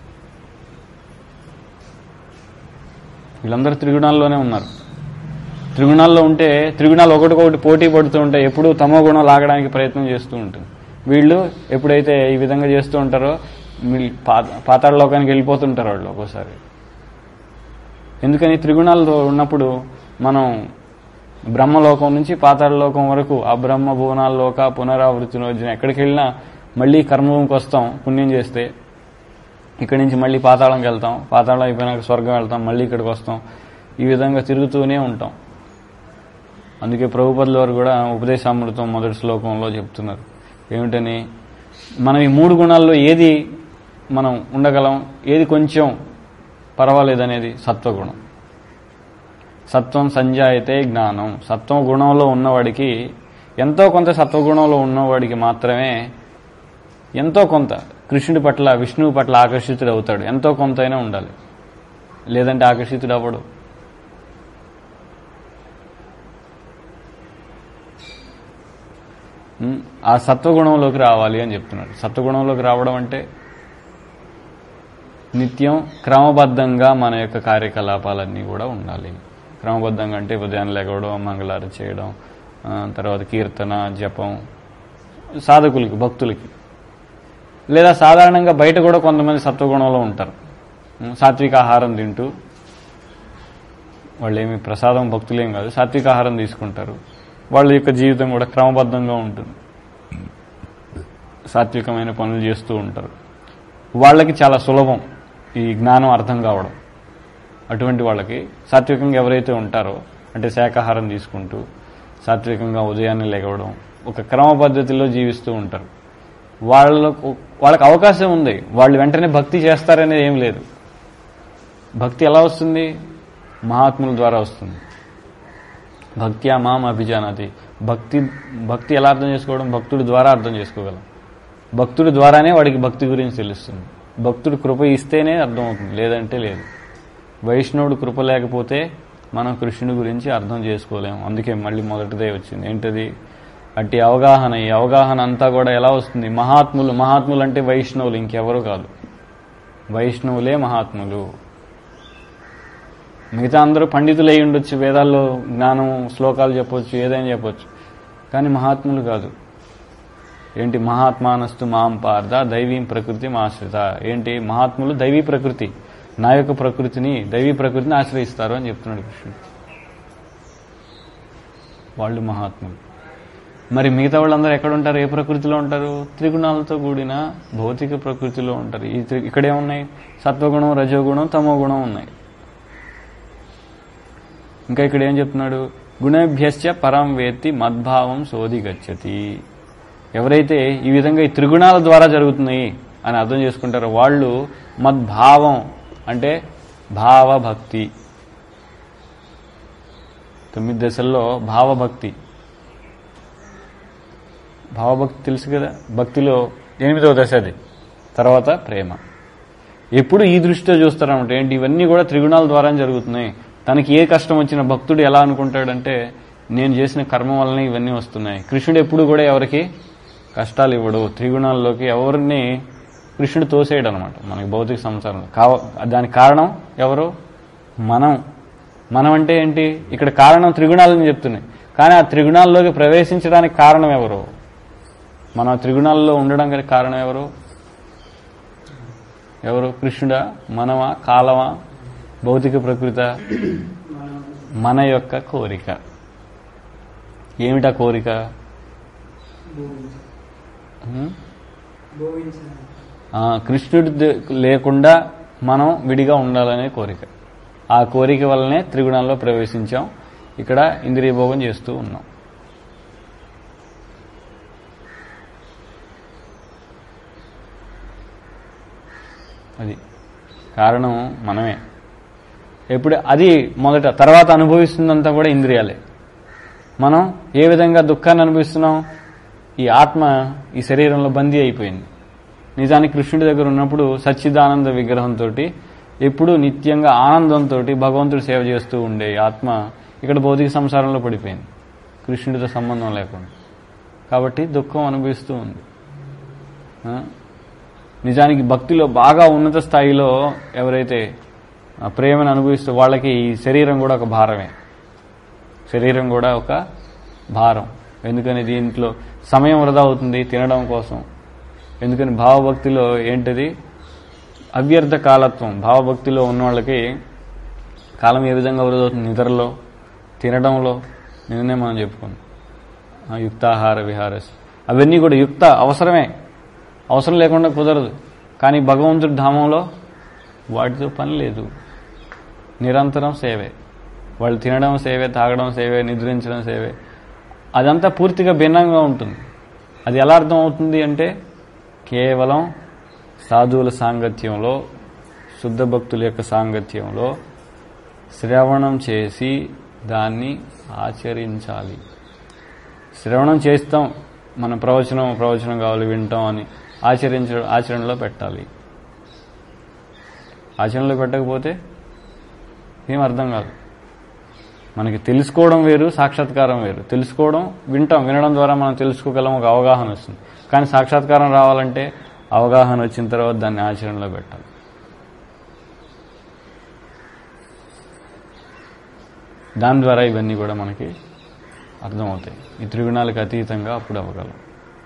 వీళ్ళందరూ త్రిగుణాల్లోనే ఉన్నారు త్రిగుణాల్లో ఉంటే త్రిగుణాలు ఒకటికొకటి పోటీ పడుతూ ఉంటాయి ఎప్పుడూ తమో గుణం లాగడానికి ప్రయత్నం చేస్తూ ఉంటుంది వీళ్ళు ఎప్పుడైతే ఈ విధంగా చేస్తూ ఉంటారో వీళ్ళు పా- పాతాళ లోకానికి వెళ్ళిపోతుంటారు వాళ్ళు ఒక్కోసారి ఎందుకని త్రిగుణాలతో ఉన్నప్పుడు మనం బ్రహ్మలోకం నుంచి పాతాళ లోకం వరకు ఆ బ్రహ్మ భువనాల లోక పునరావృతి రోజున ఎక్కడికి వెళ్ళినా మళ్ళీ కర్మభూమికి వస్తాం పుణ్యం చేస్తే ఇక్కడి నుంచి మళ్ళీ పాతాళంకి వెళ్తాం పాతాళం అయిపోయినాక స్వర్గం వెళ్తాం మళ్ళీ ఇక్కడికి వస్తాం ఈ విధంగా తిరుగుతూనే ఉంటాం అందుకే ప్రభుపదుల వారు కూడా ఉపదేశామృతం మొదటి శ్లోకంలో చెప్తున్నారు ఏమిటని మనం ఈ మూడు గుణాల్లో ఏది మనం ఉండగలం ఏది కొంచెం పర్వాలేదనేది సత్వగుణం సత్వం సంజాయితే జ్ఞానం సత్వం గుణంలో ఉన్నవాడికి ఎంతో కొంత సత్వగుణంలో ఉన్నవాడికి మాత్రమే ఎంతో కొంత కృష్ణుడి పట్ల విష్ణువు పట్ల ఆకర్షితుడు అవుతాడు ఎంతో కొంత అయినా ఉండాలి లేదంటే ఆకర్షితుడు అవ్వడు ఉమ్, ఆ సత్వగుణంలోకి రావాలి అని చెప్తున్నాడు సత్వగుణంలోకి రావడం అంటే నిత్యం క్రమబద్ధంగా మన యొక్క కార్యకలాపాలన్నీ కూడా ఉండాలి క్రమబద్ధంగా అంటే ఉదయం లేగవడం మంగళారం చేయడం ఆ, తర్వాత కీర్తన జపం సాధకులకి భక్తులకి లేదా సాధారణంగా బయట కూడా కొంతమంది సత్వగుణంలో ఉంటారు ఉం, సాత్విక ఆహారం తింటూ వాళ్ళు ఏమి ప్రసాదం భక్తులేం కాదు సాత్విక ఆహారం తీసుకుంటారు వాళ్ళ యొక్క జీవితం కూడా క్రమబద్ధంగా ఉంటుంది సాత్వికమైన పనులు చేస్తూ ఉంటారు వాళ్ళకి చాలా సులభం ఈ జ్ఞానం అర్థం కావడం అటువంటి వాళ్ళకి సాత్వికంగా ఎవరైతే ఉంటారో అంటే శాకాహారం తీసుకుంటూ సాత్వికంగా ఉదయాన్నే లేగవడం ఒక క్రమ పద్ధతిలో జీవిస్తూ ఉంటారు వాళ్ళకు వాళ్ళకి అవకాశం ఉంది వాళ్ళు వెంటనే భక్తి చేస్తారనేది ఏం లేదు భక్తి ఎలా వస్తుంది మహాత్ముల ద్వారా వస్తుంది భక్త్యా మాం అభిజానతి భక్తి భక్తి ఎలా అర్థం చేసుకోవడం భక్తుడి ద్వారా అర్థం చేసుకోగలం భక్తుడి ద్వారానే వాడికి భక్తి గురించి తెలుస్తుంది భక్తుడు కృప ఇస్తేనే అర్థమవుతుంది లేదంటే లేదు వైష్ణవుడు కృప లేకపోతే మనం కృష్ణుడి గురించి అర్థం చేసుకోలేము అందుకే మళ్ళీ మొదటిదే వచ్చింది ఏంటది అట్టి అవగాహన ఈ అవగాహన అంతా కూడా ఎలా వస్తుంది మహాత్ములు మహాత్ములు అంటే వైష్ణవులు ఇంకెవరు కాదు వైష్ణవులే మహాత్ములు మిగతా అందరూ పండితులు అయి ఉండొచ్చు వేదాల్లో జ్ఞానం శ్లోకాలు చెప్పొచ్చు ఏదైనా చెప్పొచ్చు కానీ మహాత్ములు కాదు ఏంటి మహాత్మానస్తు మాం పార్థ దైవీం ప్రకృతి ఆశ్రిత ఏంటి మహాత్ములు దైవీ ప్రకృతి నా యొక్క ప్రకృతిని దైవీ ప్రకృతిని ఆశ్రయిస్తారు అని చెప్తున్నాడు కృష్ణుడు వాళ్ళు మహాత్ములు మరి మిగతా వాళ్ళందరూ ఎక్కడ ఉంటారు ఏ ప్రకృతిలో ఉంటారు త్రిగుణాలతో కూడిన భౌతిక ప్రకృతిలో ఉంటారు ఈ త్రి- ఇక్కడే ఉన్నాయి సత్వగుణం రజోగుణం తమో గుణం ఉన్నాయి ఇంకా ఇక్కడ ఏం చెప్తున్నాడు గుణభ్యశ్చ పరం వేత్తి మద్భావం శోధి గచ్చతి ఎవరైతే ఈ విధంగా ఈ త్రిగుణాల ద్వారా జరుగుతున్నాయి అని అర్థం చేసుకుంటారో వాళ్ళు మద్భావం అంటే భావభక్తి తొమ్మిది దశల్లో భావభక్తి భావభక్తి తెలుసు కదా భక్తిలో ఎనిమిదవ దశ అది తర్వాత ప్రేమ ఎప్పుడు ఈ దృష్టితో చూస్తారన్నమాట ఏంటి ఇవన్నీ కూడా త్రిగుణాల ద్వారా జరుగుతున్నాయి తనకి ఏ కష్టం వచ్చిన భక్తుడు ఎలా అనుకుంటాడంటే నేను చేసిన కర్మ వల్లనే ఇవన్నీ వస్తున్నాయి కృష్ణుడు ఎప్పుడు కూడా ఎవరికి కష్టాలు ఇవ్వడు త్రిగుణాల్లోకి ఎవరిని కృష్ణుడు తోసేయడు అనమాట మనకి భౌతిక సంసారం కావ దానికి కారణం ఎవరు మనం మనం అంటే ఏంటి ఇక్కడ కారణం త్రిగుణాలని చెప్తున్నాయి కానీ ఆ త్రిగుణాల్లోకి ప్రవేశించడానికి కారణం ఎవరు మన త్రిగుణాల్లో ఉండడం గల కారణం ఎవరు ఎవరు కృష్ణుడా మనమా కాలమా భౌతిక ప్రకృత మన యొక్క కోరిక ఏమిటా కోరిక హ్మ్? ఆ, కృష్ణుడి ద- లేకుండా మనం విడిగా ఉండాలనే కోరిక ఆ కోరిక వల్లనే త్రిగుణాల్లో ప్రవేశించాం ఇక్కడ ఇంద్రియ భోగం చేస్తూ ఉన్నాం అది కారణం మనమే ఎప్పుడు అది మొదట తర్వాత అనుభవిస్తుందంతా కూడా ఇంద్రియాలే మనం ఏ విధంగా దుఃఖాన్ని అనుభవిస్తున్నాం ఈ ఆత్మ ఈ శరీరంలో బందీ అయిపోయింది నిజానికి కృష్ణుడి దగ్గర ఉన్నప్పుడు సచ్చిదానంద విగ్రహంతో ఎప్పుడూ నిత్యంగా ఆనందంతో భగవంతుడు సేవ చేస్తూ ఉండే ఈ ఆత్మ ఇక్కడ భౌతిక సంసారంలో పడిపోయింది కృష్ణుడితో సంబంధం లేకుండా కాబట్టి దుఃఖం అనుభవిస్తూ ఉంది ఆ? నిజానికి భక్తిలో బాగా ఉన్నత స్థాయిలో ఎవరైతే ఆ ప్రేమను అనుభవిస్తూ వాళ్ళకి ఈ శరీరం కూడా ఒక భారమే శరీరం కూడా ఒక భారం ఎందుకని దీంట్లో సమయం వృధా అవుతుంది తినడం కోసం ఎందుకని భావభక్తిలో ఏంటిది అవ్యర్థ కాలత్వం భావభక్తిలో ఉన్న వాళ్ళకి కాలం ఏ విధంగా వృధా అవుతుంది నిద్రలో తినడంలో నిన్ననే మనం చెప్పుకున్నాం ఆ యుక్తాహార విహారస్ అవన్నీ కూడా యుక్త అవసరమే అవసరం లేకుండా కుదరదు కానీ భగవంతుడి ధామంలో వాటితో పని లేదు నిరంతరం సేవే వాళ్ళు తినడం సేవే తాగడం సేవే నిద్రించడం సేవే అదంతా పూర్తిగా భిన్నంగా ఉంటుంది అది ఎలా అర్థం అవుతుంది అంటే కేవలం సాధువుల సాంగత్యంలో శుద్ధ భక్తుల యొక్క సాంగత్యంలో శ్రవణం చేసి దాన్ని ఆచరించాలి శ్రవణం చేస్తాం మన ప్రవచనం ప్రవచనం కావాలి వింటాం అని ఆచరించ ఆచరణలో పెట్టాలి ఆచరణలో పెట్టకపోతే ఏం అర్థం కాదు మనకి తెలుసుకోవడం వేరు సాక్షాత్కారం వేరు తెలుసుకోవడం వింటాం వినడం ద్వారా మనం తెలుసుకోగలం ఒక అవగాహన వస్తుంది కానీ సాక్షాత్కారం రావాలంటే అవగాహన వచ్చిన తర్వాత దాన్ని ఆచరణలో పెట్టాలి దాని ద్వారా ఇవన్నీ కూడా మనకి అర్థమవుతాయి ఈ త్రిగుణాలకు అతీతంగా అప్పుడు అవ్వగలం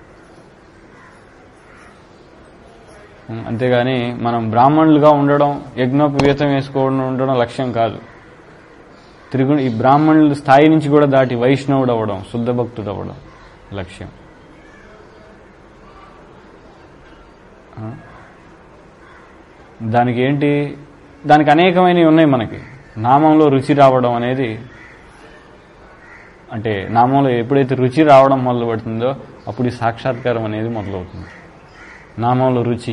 ఉం, అంతేగాని మనం బ్రాహ్మణులుగా ఉండడం యజ్ఞోపవీతం వేసుకోవడం ఉండడం లక్ష్యం కాదు త్రిగుణ ఈ బ్రాహ్మణుల స్థాయి నుంచి కూడా దాటి వైష్ణవుడు అవ్వడం శుద్ధ భక్తుడు అవ్వడం లక్ష్యం ఆ? దానికి ఏంటి దానికి అనేకమైనవి ఉన్నాయి మనకి నామంలో రుచి రావడం అనేది అంటే నామంలో ఎప్పుడైతే రుచి రావడం మొదలు పడుతుందో అప్పుడు ఈ సాక్షాత్కారం అనేది మొదలవుతుంది నామంలో రుచి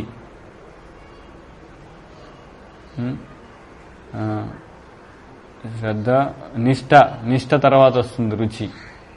ఉం? ఆ, శ్రద్ధ నిష్ట నిష్ట తర్వాత వస్తుంది రుచి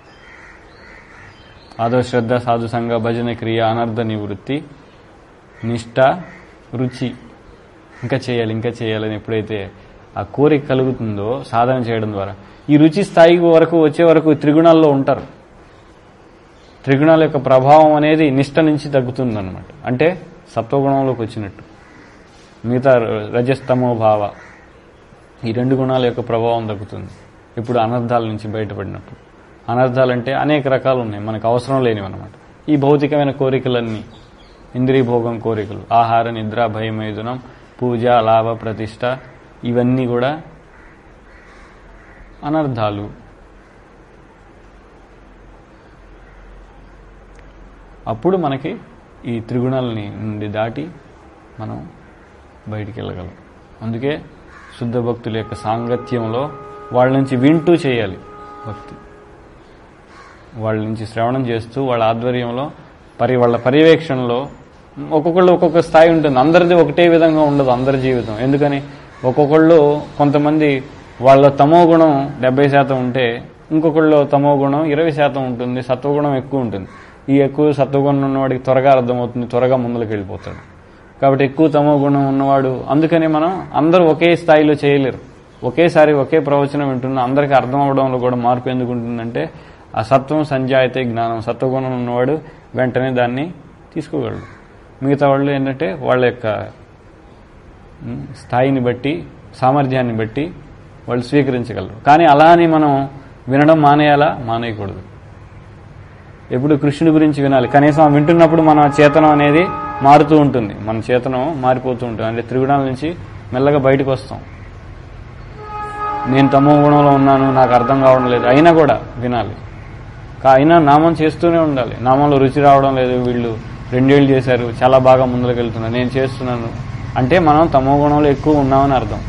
ఆదో శ్రద్ధ సాధు సంఘ భజన క్రియ అనర్థ నివృత్తి నిష్ట రుచి ఇంకా చేయాలి ఇంకా చేయాలని ఎప్పుడైతే ఆ కోరిక కలుగుతుందో సాధన చేయడం ద్వారా ఈ రుచి స్థాయి వరకు వచ్చే వరకు త్రిగుణాల్లో ఉంటారు త్రిగుణాల యొక్క ప్రభావం అనేది నిష్ట నుంచి తగ్గుతుందన్నమాట అంటే సత్వగుణంలోకి వచ్చినట్టు మిగతా రజస్తమో భావ ఈ రెండు గుణాల యొక్క ప్రభావం తగ్గుతుంది ఇప్పుడు అనర్థాల నుంచి బయటపడినప్పుడు అనర్థాలంటే అనేక రకాలు ఉన్నాయి మనకు అవసరం లేనివి అనమాట ఈ భౌతికమైన కోరికలన్నీ ఇంద్రియ భోగం కోరికలు ఆహార నిద్ర భయమైదునం పూజ లాభ ప్రతిష్ట ఇవన్నీ కూడా అనర్థాలు అప్పుడు మనకి ఈ త్రిగుణాలని నుండి దాటి మనం బయటికి వెళ్ళగలం అందుకే శుద్ధ భక్తుల యొక్క సాంగత్యంలో వాళ్ళ నుంచి వింటూ చేయాలి భక్తి వాళ్ళ నుంచి శ్రవణం చేస్తూ వాళ్ళ ఆధ్వర్యంలో పరి వాళ్ళ పర్యవేక్షణలో ఒక్కొక్కళ్ళు ఒక్కొక్క స్థాయి ఉంటుంది అందరిది ఒకటే విధంగా ఉండదు అందరి జీవితం ఎందుకని ఒక్కొక్కళ్ళు కొంతమంది వాళ్ళ తమో గుణం డెబ్బై శాతం ఉంటే ఇంకొకళ్ళు తమో గుణం ఇరవై శాతం ఉంటుంది సత్వగుణం ఎక్కువ ఉంటుంది ఈ ఎక్కువ సత్వగుణం ఉన్నవాడికి త్వరగా అర్థమవుతుంది త్వరగా ముందుకు వెళ్ళిపోతాడు కాబట్టి ఎక్కువ తమో గుణం ఉన్నవాడు అందుకని మనం అందరూ ఒకే స్థాయిలో చేయలేరు ఒకేసారి ఒకే ప్రవచనం వింటున్న అందరికీ అర్థం అవడంలో కూడా మార్పు ఎందుకు ఉంటుందంటే ఆ సత్వం సంజాయితే జ్ఞానం సత్వగుణం ఉన్నవాడు వెంటనే దాన్ని తీసుకోగలడు మిగతా వాళ్ళు ఏంటంటే వాళ్ళ యొక్క ఉమ్, స్థాయిని బట్టి సామర్థ్యాన్ని బట్టి వాళ్ళు స్వీకరించగలరు కానీ అలా అని మనం వినడం మానేయాలా మానేయకూడదు ఎప్పుడు కృష్ణుడి గురించి వినాలి కనీసం ఆ వింటున్నప్పుడు మన చేతనం అనేది మారుతూ ఉంటుంది మన చేతనం మారిపోతూ ఉంటుంది అంటే త్రిగుణాల నుంచి మెల్లగా బయటకు వస్తాం నేను తమో గుణంలో ఉన్నాను నాకు అర్థం కావడం లేదు అయినా కూడా వినాలి కా- అయినా నామం చేస్తూనే ఉండాలి నామంలో రుచి రావడం లేదు వీళ్ళు రెండేళ్ళు చేశారు చాలా బాగా ముందుకు వెళ్తున్నారు నేను చేస్తున్నాను అంటే మనం తమో గుణంలో ఎక్కువ ఉన్నామని అర్థం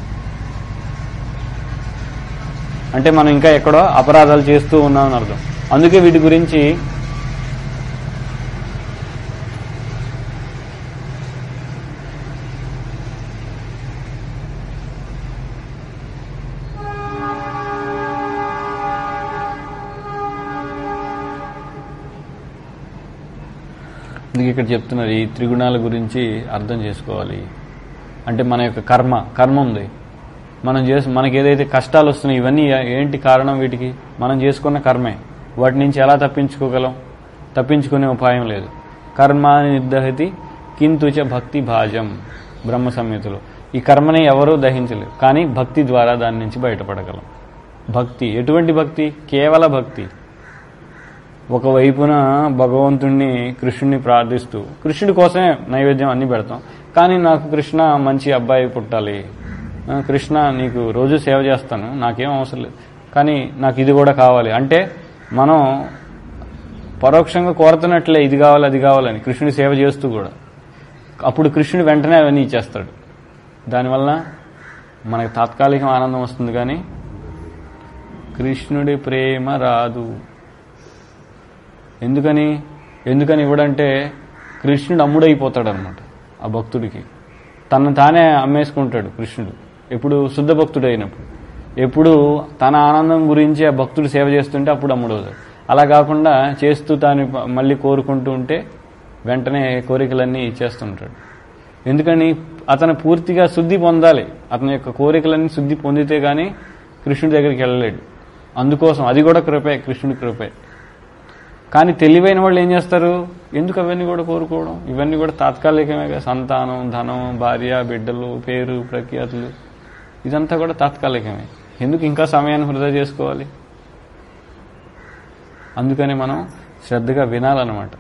అంటే మనం ఇంకా ఎక్కడో అపరాధాలు చేస్తూ ఉన్నామని అర్థం అందుకే వీటి గురించి అందుకే ఇక్కడ చెప్తున్నారు ఈ త్రిగుణాల గురించి అర్థం చేసుకోవాలి అంటే మన యొక్క కర్మ కర్మ ఉంది మనం చేసి మనకి ఏదైతే కష్టాలు వస్తున్నాయి ఇవన్నీ ఏంటి కారణం వీటికి మనం చేసుకున్న కర్మే వాటి నుంచి ఎలా తప్పించుకోగలం తప్పించుకునే ఉపాయం లేదు కర్మాని నిర్దహతి కింతుచ భక్తి భాజం బ్రహ్మ సంహితలో ఈ కర్మని ఎవరూ దహించలేరు కానీ భక్తి ద్వారా దాని నుంచి బయటపడగలం భక్తి ఎటువంటి భక్తి కేవల భక్తి ఒకవైపున భగవంతుణ్ణి కృష్ణుని ప్రార్థిస్తూ కృష్ణుడి కోసమే నైవేద్యం అన్ని పెడతాం కానీ నాకు కృష్ణ మంచి అబ్బాయి పుట్టాలి ఆ, కృష్ణ నీకు రోజు సేవ చేస్తాను నాకేం అవసరం లేదు కానీ నాకు ఇది కూడా కావాలి అంటే మనం పరోక్షంగా కోరుతున్నట్లే ఇది కావాలి అది కావాలని కృష్ణుడి సేవ చేస్తూ కూడా అప్పుడు కృష్ణుడు వెంటనే అవన్నీ ఇచ్చేస్తాడు దానివల్ల మనకు తాత్కాలిక ఆనందం వస్తుంది కానీ కృష్ణుడి ప్రేమ రాదు ఎందుకని ఎందుకని ఇవ్వడంటే కృష్ణుడు అమ్ముడైపోతాడు అనమాట ఆ భక్తుడికి తనను తానే అమ్మేసుకుంటాడు కృష్ణుడు ఎప్పుడు శుద్ధ భక్తుడు అయినప్పుడు ఎప్పుడు తన ఆనందం గురించి ఆ భక్తుడు సేవ చేస్తుంటే అప్పుడు అమ్ముడవుతాడు అలా కాకుండా చేస్తూ తాను ప- మళ్ళీ కోరుకుంటూ ఉంటే వెంటనే కోరికలన్నీ ఇచ్చేస్తుంటాడు ఎందుకని అతను పూర్తిగా శుద్ధి పొందాలి అతని యొక్క కోరికలన్నీ శుద్ధి పొందితే గానీ కృష్ణుడి దగ్గరికి వెళ్ళలేడు అందుకోసం అది కూడా కృపే కృష్ణుడి కృపే కానీ తెలివైన వాళ్ళు ఏం చేస్తారు ఎందుకు అవన్నీ కూడా కోరుకోవడం ఇవన్నీ కూడా తాత్కాలికమే కదా సంతానం ధనం భార్య బిడ్డలు పేరు ప్రఖ్యాతులు ఇదంతా కూడా తాత్కాలికమే ఎందుకు ఇంకా సమయాన్ని వృధా చేసుకోవాలి అందుకని మనం శ్రద్ధగా వినాలన్నమాట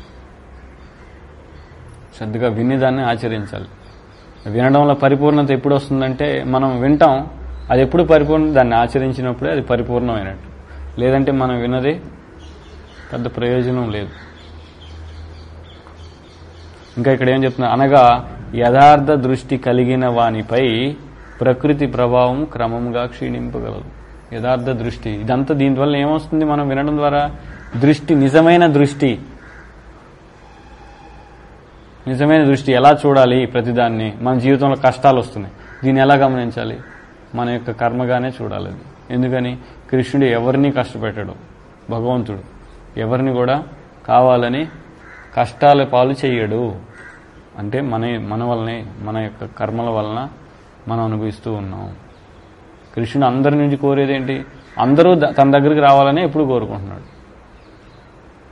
శ్రద్ధగా విని దాన్ని ఆచరించాలి వినడంలో పరిపూర్ణత ఎప్పుడు వస్తుందంటే మనం వింటాం అది ఎప్పుడు పరిపూర్ణ దాన్ని ఆచరించినప్పుడే అది పరిపూర్ణమైనట్టు లేదంటే మనం విన్నది పెద్ద ప్రయోజనం లేదు ఇంకా ఇక్కడ ఏం చెప్తున్నా అనగా యథార్థ దృష్టి కలిగిన వానిపై ప్రకృతి ప్రభావం క్రమంగా క్షీణింపగలదు యథార్థ దృష్టి ఇదంతా దీనివల్ల ఏమొస్తుంది మనం వినడం ద్వారా దృష్టి నిజమైన దృష్టి నిజమైన దృష్టి ఎలా చూడాలి ప్రతిదాన్ని మన జీవితంలో కష్టాలు వస్తున్నాయి దీన్ని ఎలా గమనించాలి మన యొక్క కర్మగానే చూడాలి అది ఎందుకని కృష్ణుడు ఎవరిని కష్టపెట్టడు భగవంతుడు ఎవరిని కూడా కావాలని కష్టాల పాలు చెయ్యడు అంటే మన మన వల్లనే మన యొక్క కర్మల వలన మనం అనుభవిస్తూ ఉన్నాం కృష్ణుడు అందరి నుంచి కోరేది ఏంటి అందరూ ద- తన దగ్గరికి రావాలని ఎప్పుడు కోరుకుంటున్నాడు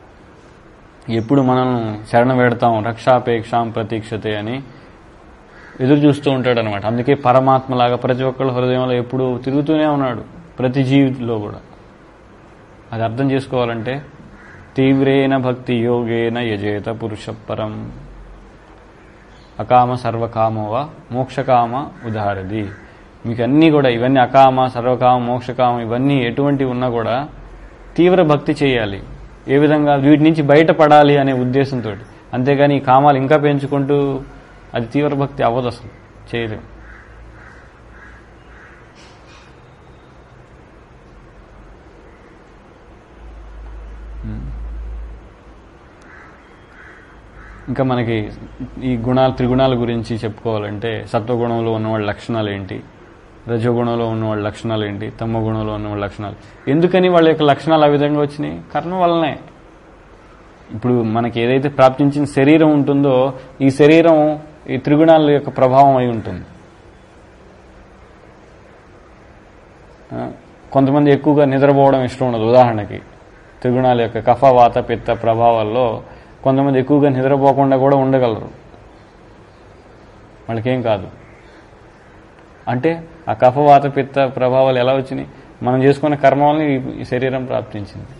ఎప్పుడు మనం శరణ వేడతాం రక్షాపేక్షాం ప్రతీక్షతే అని ఎదురు చూస్తూ ఉంటాడు అనమాట అందుకే పరమాత్మలాగా ప్రతి ఒక్కళ్ళ హృదయంలో ఎప్పుడు తిరుగుతూనే ఉన్నాడు ప్రతి జీవిలో కూడా అది అర్థం చేసుకోవాలంటే తీవ్రేణ భక్తి యోగేన యజేత పురుష పరం అకామ సర్వకామవ మోక్షకామ ఉదాహరది మీకు అన్నీ కూడా ఇవన్నీ అకామ సర్వకామ మోక్షకామ ఇవన్నీ ఎటువంటి ఉన్నా కూడా తీవ్ర భక్తి చేయాలి ఏ విధంగా వీటి నుంచి బయటపడాలి అనే ఉద్దేశంతో అంతేగాని ఈ కామాలు ఇంకా పెంచుకుంటూ అది తీవ్ర భక్తి అవ్వదు అసలు చేయలేం ఇంకా మనకి ఈ గుణాలు త్రిగుణాల గురించి చెప్పుకోవాలంటే సత్వగుణంలో ఉన్నవాళ్ళ లక్షణాలు ఏంటి రజోగుణంలో ఉన్నవాళ్ళ లక్షణాలు ఏంటి తమ గుణంలో ఉన్నవాళ్ళ లక్షణాలు ఎందుకని వాళ్ళ యొక్క లక్షణాలు ఆ విధంగా వచ్చినాయి కర్మ వల్లనే ఇప్పుడు మనకి ఏదైతే ప్రాప్తించిన శరీరం ఉంటుందో ఈ శరీరం ఈ త్రిగుణాల యొక్క ప్రభావం అయి ఉంటుంది ఆ, కొంతమంది ఎక్కువగా నిద్రపోవడం ఇష్టం ఉండదు ఉదాహరణకి త్రిగుణాల యొక్క కఫ వాత పిత్త ప్రభావాల్లో కొంతమంది ఎక్కువగా నిద్రపోకుండా కూడా ఉండగలరు వాళ్ళకేం కాదు అంటే ఆ కఫ వాత పిత్త ప్రభావాలు ఎలా వచ్చినాయి మనం చేసుకున్న కర్మ వల్ల ఈ- ఈ శరీరం ప్రాప్తించింది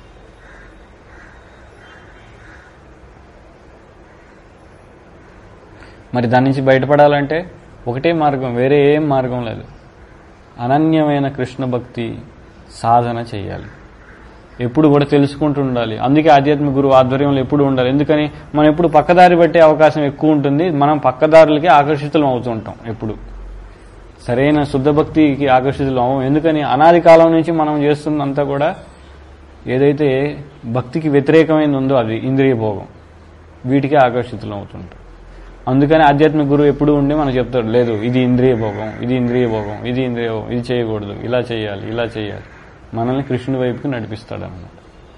మరి దాని నుంచి బయటపడాలంటే ఒకటే మార్గం వేరే ఏం మార్గం లేదు అనన్యమైన కృష్ణ భక్తి సాధన చేయాలి ఎప్పుడు కూడా తెలుసుకుంటూ ఉండాలి అందుకే ఆధ్యాత్మిక గురువు ఆధ్వర్యంలో ఎప్పుడు ఉండాలి ఎందుకని మనం ఎప్పుడు పక్కదారి పట్టే అవకాశం ఎక్కువ ఉంటుంది మనం పక్కదారులకి ఆకర్షితులం అవుతూ ఉంటాం ఎప్పుడు సరైన శుద్ధ భక్తికి ఆకర్షితులం అవ్వం ఎందుకని అనాది కాలం నుంచి మనం చేస్తున్నంతా కూడా ఏదైతే భక్తికి వ్యతిరేకమైనది ఉందో అది ఇంద్రియ భోగం వీటికి ఆకర్షితులం అవుతుంటాం అందుకని ఆధ్యాత్మిక గురువు ఎప్పుడు ఉండి మనకు చెప్తాడు లేదు ఇది ఇంద్రియ భోగం ఇది ఇంద్రియ భోగం ఇది ఇంద్రియ భోగం ఇది చేయకూడదు ఇలా చేయాలి ఇలా చేయాలి మనల్ని కృష్ణుడి వైపుకి నడిపిస్తాడు అన్నమాట